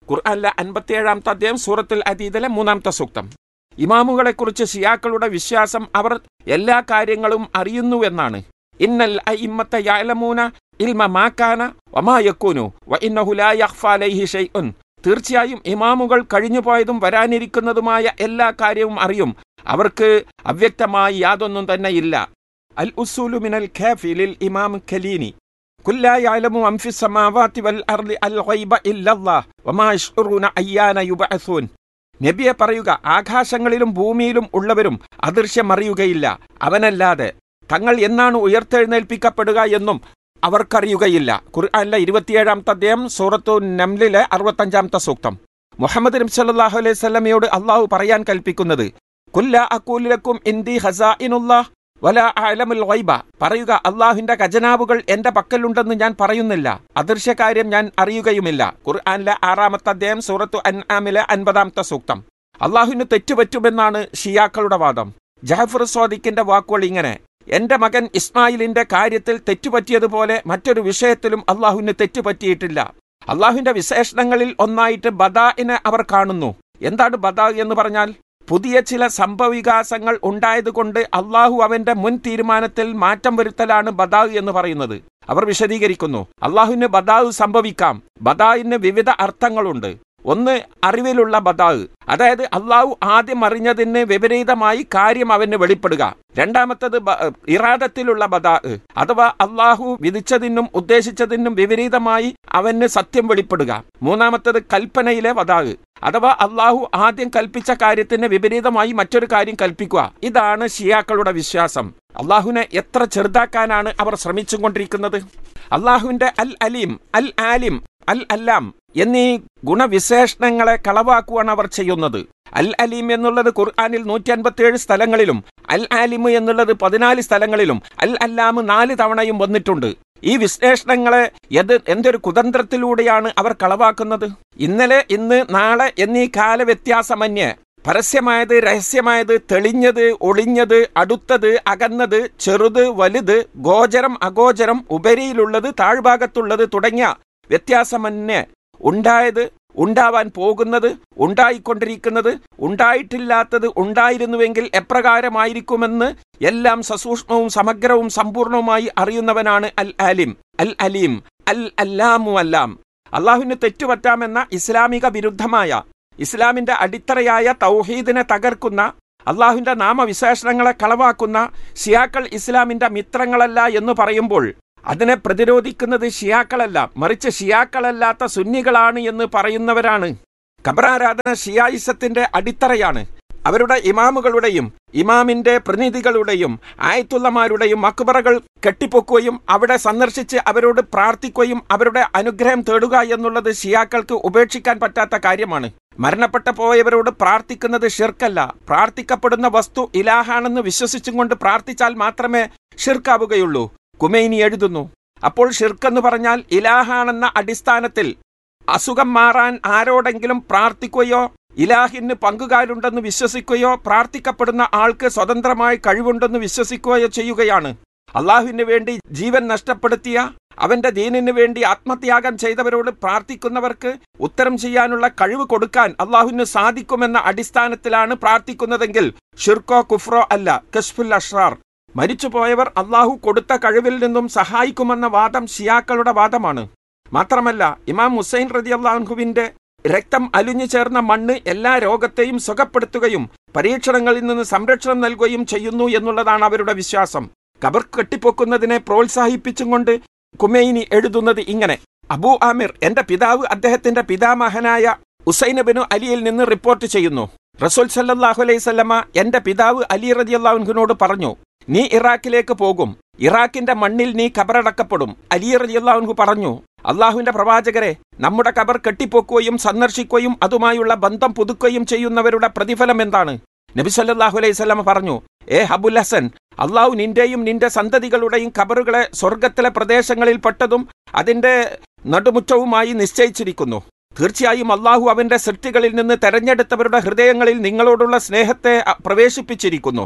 S13: ഖുർആനിലെ അൻപത്തിയേഴാമത്തെ അധ്യായം സൂറത്തുൽ അദീദിലെ മൂന്നാമത്തെ സൂക്തം ഇമാമുകളെക്കുറിച്ച് ഷിയാക്കളുടെ വിശ്വാസം അവർ എല്ലാ കാര്യങ്ങളും അറിയുന്നുവെന്നാണ് ഇന്നൽ അയിമ്മത്ത യഅലമൂന ഇൽമ മാക്കാന വമാ യക്കൂനു വ ഇന്നഹു ലാ യഖ്ഫ അലൈഹി ഷൈഉൻ തീർച്ചയായും ഇമാമുകൾ കഴിഞ്ഞുപോയതും വരാനിരിക്കുന്നതുമായ എല്ലാ കാര്യവും അറിയും അവർക്ക് അവ്യക്തമായി യാതൊന്നും തന്നെ ഇല്ല അൽ ഉസൂലു മിനൽ ഖാഫി ലിൽ ഇമാം ഖലീനി കുല്ല യഅലമു മൻ ഫിസ് സമാവാതി വൽ അർളി അൽ ഗൈബ ഇല്ലല്ലാഹ് വമാ യശ്ഉറൂന അയ്യാന യുബഅസൂൻ നബിയെ പറയുക ആകാശങ്ങളിലും ഭൂമിയിലും ഉള്ളവരും അദൃശ്യം അറിയുകയില്ല അവനല്ലാതെ തങ്ങൾ എന്നാണ് ഉയർത്തെഴുന്നേൽപ്പിക്കപ്പെടുക എന്നും അവർക്കറിയുകയില്ല ഖുർആനിലെ ഇരുപത്തിയേഴാമത്തെ അധ്യായം സൂറത്തു നംലിലെ അറുപത്തഞ്ചാമത്തെ സൂക്തം മുഹമ്മദ് നബി സല്ലല്ലാഹു അലൈഹി സ്വലമയോട് അള്ളാഹു പറയാൻ കൽപ്പിക്കുന്നത് കുല്ല അക്കൂലിലക്കും ഇന്ദി ഹസാഇനുല്ലാഹ് വല അലമുൽ ഗൈബ പറയുക അള്ളാഹുവിന്റെ ഖജനാവുകൾ എന്റെ പക്കലുണ്ടെന്ന് ഞാൻ പറയുന്നില്ല അദൃശ്യകാര്യം ഞാൻ അറിയുകയുമില്ല ഖുർആനിലെ ആറാമത്തെ അധ്യായം സൂറത്തു അൻആമിലെ അൻപതാമത്തെ സൂക്തം അള്ളാഹുവിന് തെറ്റുപറ്റുമെന്നാണ് ഷിയാക്കളുടെ വാദം ജഹഫർ സ്വാദിഖിന്റെ വാക്കുകൾ ഇങ്ങനെ എന്റെ മകൻ ഇസ്മായിലിന്റെ കാര്യത്തിൽ തെറ്റുപറ്റിയതുപോലെ മറ്റൊരു വിഷയത്തിലും അള്ളാഹുവിന് തെറ്റുപറ്റിയിട്ടില്ല അള്ളാഹുവിന്റെ വിശേഷണങ്ങളിൽ ഒന്നായിട്ട് ബദാഇനെ അവർ കാണുന്നു എന്താണ് ബദാ എന്ന് പറഞ്ഞാൽ പുതിയ ചില സംഭവവികാസങ്ങൾ ഉണ്ടായതുകൊണ്ട് അള്ളാഹു അവന്റെ മുൻ തീരുമാനത്തിൽ മാറ്റം വരുത്തലാണ് ബദാവ് എന്ന് പറയുന്നത് അവർ വിശദീകരിക്കുന്നു അള്ളാഹുവിന് ബദാവ് സംഭവിക്കാം ബദാവിന് വിവിധ അർത്ഥങ്ങളുണ്ട് ഒന്ന് അറിവിലുള്ള ബദാവ് അതായത് അള്ളാഹു ആദ്യം അറിഞ്ഞതിന് വിപരീതമായി കാര്യം അവന് വെളിപ്പെടുക രണ്ടാമത്തത് ബ- ഇറാദത്തിലുള്ള ബദാ അഥവാ അള്ളാഹു വിധിച്ചതിനും ഉദ്ദേശിച്ചതിനും വിപരീതമായി അവന് സത്യം വെളിപ്പെടുക മൂന്നാമത്തത് കൽപ്പനയിലെ വദാവ് അഥവാ അള്ളാഹു ആദ്യം കൽപ്പിച്ച കാര്യത്തിന് വിപരീതമായി മറ്റൊരു കാര്യം കൽപ്പിക്കുക ഇതാണ് ഷിയാക്കളുടെ വിശ്വാസം അള്ളാഹുവിനെ എത്ര ചെറുതാക്കാനാണ് അവർ ശ്രമിച്ചുകൊണ്ടിരിക്കുന്നത് അള്ളാഹുവിന്റെ അൽ അലീം അൽ ആലിം അൽ അല്ലാം എന്നീ ഗുണവിശേഷണങ്ങളെ കളവാക്കുവാണ് അവർ ചെയ്യുന്നത് അൽ അലീം എന്നുള്ളത് ഖുർആാനിൽ നൂറ്റി അൻപത്തിയേഴ് സ്ഥലങ്ങളിലും അൽ ആലിമ് എന്നുള്ളത് പതിനാല് സ്ഥലങ്ങളിലും അൽ അല്ലാമ് നാല് തവണയും വന്നിട്ടുണ്ട് ഈ വിശ്ലേഷണങ്ങളെ എത് എന്തൊരു കുതന്ത്രത്തിലൂടെയാണ് അവർ കളവാക്കുന്നത് ഇന്നലെ ഇന്ന് നാളെ എന്നീ കാലവ്യത്യാസമന്യേ പരസ്യമായത് രഹസ്യമായത് തെളിഞ്ഞത് ഒളിഞ്ഞത് അടുത്തത് അകന്നത് ചെറുത് വലുത് ഗോചരം അഗോചരം ഉപരിയിലുള്ളത് താഴ്ഭാഗത്തുള്ളത് തുടങ്ങിയ വ്യത്യാസമന്യേ ഉണ്ടായത് ഉണ്ടാവാൻ പോകുന്നത് ഉണ്ടായിക്കൊണ്ടിരിക്കുന്നത് ഉണ്ടായിട്ടില്ലാത്തത് ഉണ്ടായിരുന്നുവെങ്കിൽ എപ്രകാരമായിരിക്കുമെന്ന് എല്ലാം സസൂക്ഷ്മവും സമഗ്രവും സമ്പൂർണവുമായി അറിയുന്നവനാണ് അൽ ആലിം അൽ അലീം അൽ അല്ലാമു അല്ലാം അള്ളാഹുവിന് തെറ്റുപറ്റാമെന്ന ഇസ്ലാമിക വിരുദ്ധമായ ഇസ്ലാമിന്റെ അടിത്തറയായ തൗഹീദിനെ തകർക്കുന്ന അള്ളാഹുവിന്റെ നാമവിശേഷണങ്ങളെ കളവാക്കുന്ന ഷിയാക്കൾ ഇസ്ലാമിന്റെ മിത്രങ്ങളല്ല എന്ന് പറയുമ്പോൾ അതിനെ പ്രതിരോധിക്കുന്നത് ഷിയാക്കളല്ല മറിച്ച് ഷിയാക്കളല്ലാത്ത സുന്നികളാണ് എന്ന് പറയുന്നവരാണ് ഖബറാരാധന ഷിയായിസത്തിന്റെ അടിത്തറയാണ് അവരുടെ ഇമാമുകളുടെയും ഇമാമിന്റെ പ്രതിനിധികളുടെയും ആയത്തുള്ളമാരുടെയും മക്ബറകൾ കെട്ടിപ്പൊക്കുകയും അവിടെ സന്ദർശിച്ച് അവരോട് പ്രാർത്ഥിക്കുകയും അവരുടെ അനുഗ്രഹം തേടുക എന്നുള്ളത് ഷിയാക്കൾക്ക് ഉപേക്ഷിക്കാൻ പറ്റാത്ത കാര്യമാണ് മരണപ്പെട്ട പോയവരോട് പ്രാർത്ഥിക്കുന്നത് ഷിർക്കല്ല പ്രാർത്ഥിക്കപ്പെടുന്ന വസ്തു ഇലാഹാണെന്ന് വിശ്വസിച്ചും കൊണ്ട് പ്രാർത്ഥിച്ചാൽ മാത്രമേ ഷിർക്കാവുകയുള്ളൂ കുമൈനി എഴുതുന്നു അപ്പോൾ ഷിർക്കെന്ന് പറഞ്ഞാൽ ഇലാഹാണെന്ന അടിസ്ഥാനത്തിൽ അസുഖം മാറാൻ ആരോടെങ്കിലും പ്രാർത്ഥിക്കുകയോ ഇലാഹിന് പങ്കുകാരുണ്ടെന്ന് വിശ്വസിക്കുകയോ പ്രാർത്ഥിക്കപ്പെടുന്ന ആൾക്ക് സ്വതന്ത്രമായി കഴിവുണ്ടെന്ന് വിശ്വസിക്കുകയോ ചെയ്യുകയാണ് അള്ളാഹുവിന് വേണ്ടി ജീവൻ നഷ്ടപ്പെടുത്തിയ അവന്റെ ദീനിന് വേണ്ടി ആത്മത്യാഗം ചെയ്തവരോട് പ്രാർത്ഥിക്കുന്നവർക്ക് ഉത്തരം ചെയ്യാനുള്ള കഴിവ് കൊടുക്കാൻ അള്ളാഹുവിന് സാധിക്കുമെന്ന അടിസ്ഥാനത്തിലാണ് പ്രാർത്ഥിക്കുന്നതെങ്കിൽ ഷിർക്കോ കുഫ്രോ അല്ല കഷ്ഫുൽ അഷ്റാർ മരിച്ചുപോയവർ അള്ളാഹു കൊടുത്ത കഴിവിൽ നിന്നും സഹായിക്കുമെന്ന വാദം ഷിയാക്കളുടെ വാദമാണ് മാത്രമല്ല ഇമാം ഹുസൈൻ റതി അള്ളാഹുവിന്റെ രക്തം അലിഞ്ഞു ചേർന്ന മണ്ണ് എല്ലാ രോഗത്തെയും സുഖപ്പെടുത്തുകയും പരീക്ഷണങ്ങളിൽ നിന്ന് സംരക്ഷണം നൽകുകയും ചെയ്യുന്നു എന്നുള്ളതാണ് അവരുടെ വിശ്വാസം കബർ കെട്ടിപ്പൊക്കുന്നതിനെ പ്രോത്സാഹിപ്പിച്ചും കൊണ്ട് കുമൈനി എഴുതുന്നത് ഇങ്ങനെ അബൂ ആമിർ എന്റെ പിതാവ് അദ്ദേഹത്തിന്റെ പിതാമഹനായ ഉസൈനബിനു അലിയിൽ നിന്ന് റിപ്പോർട്ട് ചെയ്യുന്നു റസൂൽ സല്ലാഹു അലൈസല്ലമ എന്റെ പിതാവ് അലി റതി അള്ളാഹുവിനോട് പറഞ്ഞു നീ ഇറാഖിലേക്ക് പോകും ഇറാഖിന്റെ മണ്ണിൽ നീ കബറടക്കപ്പെടും അലി റതി അള്ളാഹുൻഹു പറഞ്ഞു അള്ളാഹുവിന്റെ പ്രവാചകരെ നമ്മുടെ കബർ കെട്ടിപ്പൊക്കുകയും സന്ദർശിക്കുകയും അതുമായുള്ള ബന്ധം പുതുക്കുകയും ചെയ്യുന്നവരുടെ പ്രതിഫലം എന്താണ് നബി സല്ലാഹു അലൈഹി സ്വലമ പറഞ്ഞു ഏ ഹബുൽ ഹസൻ അള്ളാഹു നിന്റെയും നിന്റെ സന്തതികളുടെയും കബറുകളെ സ്വർഗത്തിലെ പ്രദേശങ്ങളിൽ പെട്ടതും അതിന്റെ നടുമുറ്റവുമായി നിശ്ചയിച്ചിരിക്കുന്നു തീർച്ചയായും അള്ളാഹു അവന്റെ സൃഷ്ടികളിൽ നിന്ന് തെരഞ്ഞെടുത്തവരുടെ ഹൃദയങ്ങളിൽ നിങ്ങളോടുള്ള സ്നേഹത്തെ അ- പ്രവേശിപ്പിച്ചിരിക്കുന്നു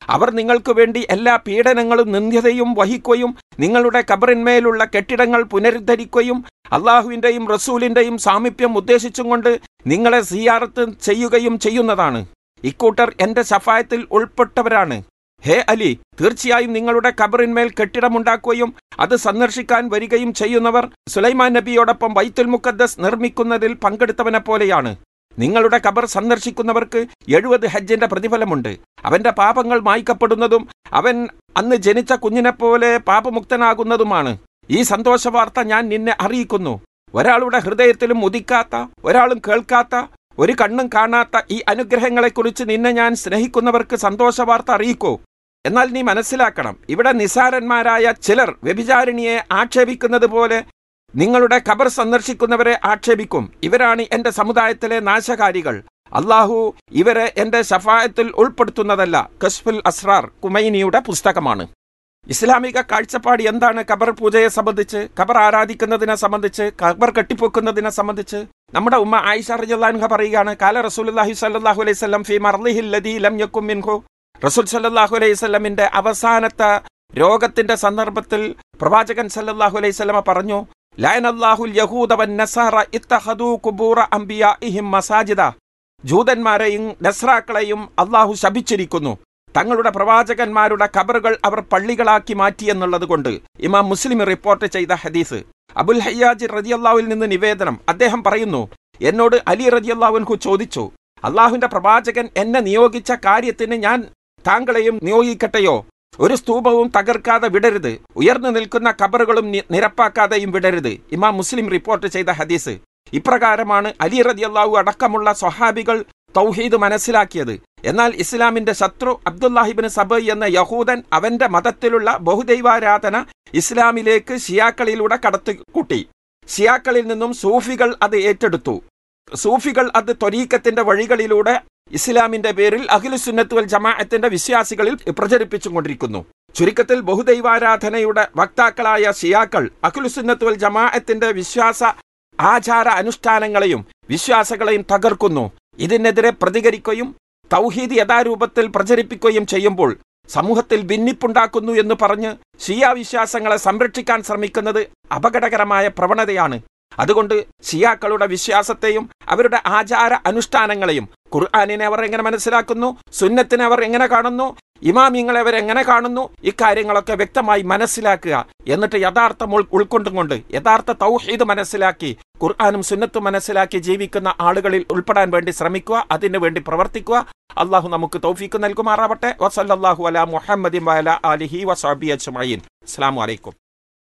S13: അവർ നിങ്ങൾക്ക് വേണ്ടി എല്ലാ പീഡനങ്ങളും നിന്ദ്യതയും വഹിക്കുകയും നിങ്ങളുടെ കബറിന്മേലുള്ള കെട്ടിടങ്ങൾ പുനരുദ്ധരിക്കുകയും അള്ളാഹുവിൻ്റെയും റസൂലിൻ്റെയും സാമീപ്യം ഉദ്ദേശിച്ചും കൊണ്ട് നിങ്ങളെ സിയാറത്ത് ചെയ്യുകയും ചെയ്യുന്നതാണ് ഇക്കൂട്ടർ എന്റെ ശഫായത്തിൽ ഉൾപ്പെട്ടവരാണ് ഹേ അലി തീർച്ചയായും നിങ്ങളുടെ കബറിന്മേൽ കെട്ടിടമുണ്ടാക്കുകയും അത് സന്ദർശിക്കാൻ വരികയും ചെയ്യുന്നവർ സുലൈമാൻ നബിയോടൊപ്പം വൈത്തുൽ മുക്കദ്ദസ് നിർമ്മിക്കുന്നതിൽ പങ്കെടുത്തവനെ പോലെയാണ് നിങ്ങളുടെ കബർ സന്ദർശിക്കുന്നവർക്ക് എഴുപത് ഹജ്ജിന്റെ പ്രതിഫലമുണ്ട് അവന്റെ പാപങ്ങൾ മായ്ക്കപ്പെടുന്നതും അവൻ അന്ന് ജനിച്ച കുഞ്ഞിനെപ്പോലെ പാപമുക്തനാകുന്നതുമാണ് ഈ സന്തോഷ വാർത്ത ഞാൻ നിന്നെ അറിയിക്കുന്നു ഒരാളുടെ ഹൃദയത്തിലും ഉദിക്കാത്ത ഒരാളും കേൾക്കാത്ത ഒരു കണ്ണും കാണാത്ത ഈ അനുഗ്രഹങ്ങളെക്കുറിച്ച് നിന്നെ ഞാൻ സ്നേഹിക്കുന്നവർക്ക് സന്തോഷ വാർത്ത അറിയിക്കൂ എന്നാൽ നീ മനസ്സിലാക്കണം ഇവിടെ നിസാരന്മാരായ ചിലർ വ്യഭിചാരിണിയെ ആക്ഷേപിക്കുന്നത് പോലെ നിങ്ങളുടെ ഖബർ സന്ദർശിക്കുന്നവരെ ആക്ഷേപിക്കും ഇവരാണ് എന്റെ സമുദായത്തിലെ നാശകാരികൾ അള്ളാഹു ഇവരെ എന്റെ ശഫായത്തിൽ ഉൾപ്പെടുത്തുന്നതല്ല കസ്ഫുൽ അസ്രാർ കുമൈനിയുടെ പുസ്തകമാണ് ഇസ്ലാമിക കാഴ്ചപ്പാട് എന്താണ് ഖബർ പൂജയെ സംബന്ധിച്ച് ഖബർ ആരാധിക്കുന്നതിനെ സംബന്ധിച്ച് ഖബർ കെട്ടിപ്പൊക്കുന്നതിനെ സംബന്ധിച്ച് നമ്മുടെ ഉമ്മ ആയിഷ റളിയല്ലാഹു പറയുകയാണ് കാല റസൂലുള്ളാഹി സ്വല്ലല്ലാഹു അലൈഹി വസല്ലം ഫീ മർളിഹിൽ ലദീ ലം യകും മിൻഹു റസൂൽ സല്ലല്ലാഹു അലൈഹി വസല്ലമിന്റെ അവസാനത്തെ രോഗത്തിന്റെ സന്ദർഭത്തിൽ പ്രവാചകൻ സല്ലല്ലാഹു അലൈഹി വസല്ലമ പറഞ്ഞു ലയനല്ലാഹുൽ യഹൂദ വൻ നസാറ ഇത്തഖദൂ ഖുബൂറ അംബിയാഇഹിം മസാജിദ ജൂതന്മാരെയും നസ്രാക്കളെയും അള്ളാഹു ശപിച്ചിരിക്കുന്നു തങ്ങളുടെ പ്രവാചകന്മാരുടെ ഖബറുകൾ അവർ പള്ളികളാക്കി മാറ്റി എന്നുള്ളത് കൊണ്ട് ഇമാം മുസ്ലിം റിപ്പോർട്ട് ചെയ്ത ഹദീസ് അബുൽ ഹയ്യാജ് റതിയല്ലാവിൽ നിന്ന് നിവേദനം അദ്ദേഹം പറയുന്നു എന്നോട് അലി റതിയല്ലാവുൻഹു ചോദിച്ചു അള്ളാഹുവിന്റെ പ്രവാചകൻ എന്നെ നിയോഗിച്ച കാര്യത്തിന് ഞാൻ താങ്കളെയും നിയോഗിക്കട്ടെയോ ഒരു സ്തൂപവും തകർക്കാതെ വിടരുത് ഉയർന്നു നിൽക്കുന്ന കബറുകളും നി- നിരപ്പാക്കാതെയും വിടരുത് ഇമാം മുസ്ലിം റിപ്പോർട്ട് ചെയ്ത ഹദീസ് ഇപ്രകാരമാണ് അലി റതിയല്ലാഹു അടക്കമുള്ള സ്വഹാബികൾ തൗഹീദ് മനസ്സിലാക്കിയത് എന്നാൽ ഇസ്ലാമിന്റെ ശത്രു അബ്ദുല്ലാഹിബിൻ സബ് എന്ന യഹൂദൻ അവന്റെ മതത്തിലുള്ള ബഹുദൈവാരാധന ഇസ്ലാമിലേക്ക് ഷിയാക്കളിലൂടെ കടത്തിക്കൂട്ടി ഷിയാക്കളിൽ നിന്നും സൂഫികൾ അത് ഏറ്റെടുത്തു സൂഫികൾ അത് ത്വരീക്കത്തിന്റെ വഴികളിലൂടെ ഇസ്ലാമിന്റെ പേരിൽ അഖിലുസുന്നത്ത് വൽ ജമാഅത്തിന്റെ വിശ്വാസികളിൽ പ്രചരിപ്പിച്ചുകൊണ്ടിരിക്കുന്നു ചുരുക്കത്തിൽ ബഹുദൈവാരാധനയുടെ വക്താക്കളായ ഷിയാക്കൾ അഖിലുസുന്നത്ത് വൽ ജമാഅത്തിന്റെ വിശ്വാസ ആചാര അനുഷ്ഠാനങ്ങളെയും വിശ്വാസങ്ങളെയും തകർക്കുന്നു ഇതിനെതിരെ പ്രതികരിക്കുകയും തൗഹീദ് യഥാരൂപത്തിൽ പ്രചരിപ്പിക്കുകയും ചെയ്യുമ്പോൾ സമൂഹത്തിൽ ഭിന്നിപ്പുണ്ടാക്കുന്നു എന്ന് പറഞ്ഞ് ഷിയ വിശ്വാസങ്ങളെ സംരക്ഷിക്കാൻ ശ്രമിക്കുന്നത് അപകടകരമായ പ്രവണതയാണ് അതുകൊണ്ട് ഷിയാക്കളുടെ വിശ്വാസത്തെയും അവരുടെ ആചാര അനുഷ്ഠാനങ്ങളെയും ഖുർആാനിനെ അവർ എങ്ങനെ മനസ്സിലാക്കുന്നു സുന്നത്തിനെ അവർ എങ്ങനെ കാണുന്നു ഇമാമിങ്ങളെ അവർ എങ്ങനെ കാണുന്നു ഇക്കാര്യങ്ങളൊക്കെ വ്യക്തമായി മനസ്സിലാക്കുക എന്നിട്ട് യഥാർത്ഥം ഉൾ- ഉൾക്കൊണ്ടും കൊണ്ട് യഥാർത്ഥ തൗഹീദ് മനസ്സിലാക്കി ഖുർആാനും സുന്നത്തും മനസ്സിലാക്കി ജീവിക്കുന്ന ആളുകളിൽ ഉൾപ്പെടാൻ വേണ്ടി ശ്രമിക്കുക അതിനു വേണ്ടി പ്രവർത്തിക്കുക അള്ളാഹു നമുക്ക് തൗഫീക്ക് നൽകുമാറാവട്ടെ വസല്ലാഹു അല മുഹമ്മദി വല അലിഹി വസാബി അജ്മഈൻ അസ്സാം വലൈക്കും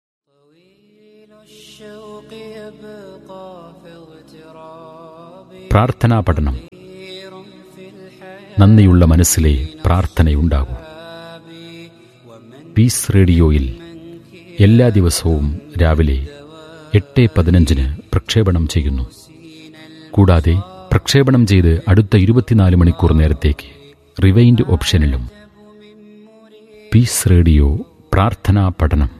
S6: പ്രാർത്ഥനാ പഠനം നന്ദിയുള്ള മനസ്സിലെ പ്രാർത്ഥനയുണ്ടാകൂ പീസ് റേഡിയോയിൽ എല്ലാ ദിവസവും രാവിലെ എട്ട് പതിനഞ്ചിന് പ്രക്ഷേപണം ചെയ്യുന്നു കൂടാതെ പ്രക്ഷേപണം ചെയ്ത് അടുത്ത ഇരുപത്തിനാല് മണിക്കൂർ നേരത്തേക്ക് റിവൈൻഡ് ഓപ്ഷനിലും പീസ് റേഡിയോ പ്രാർത്ഥനാ പഠനം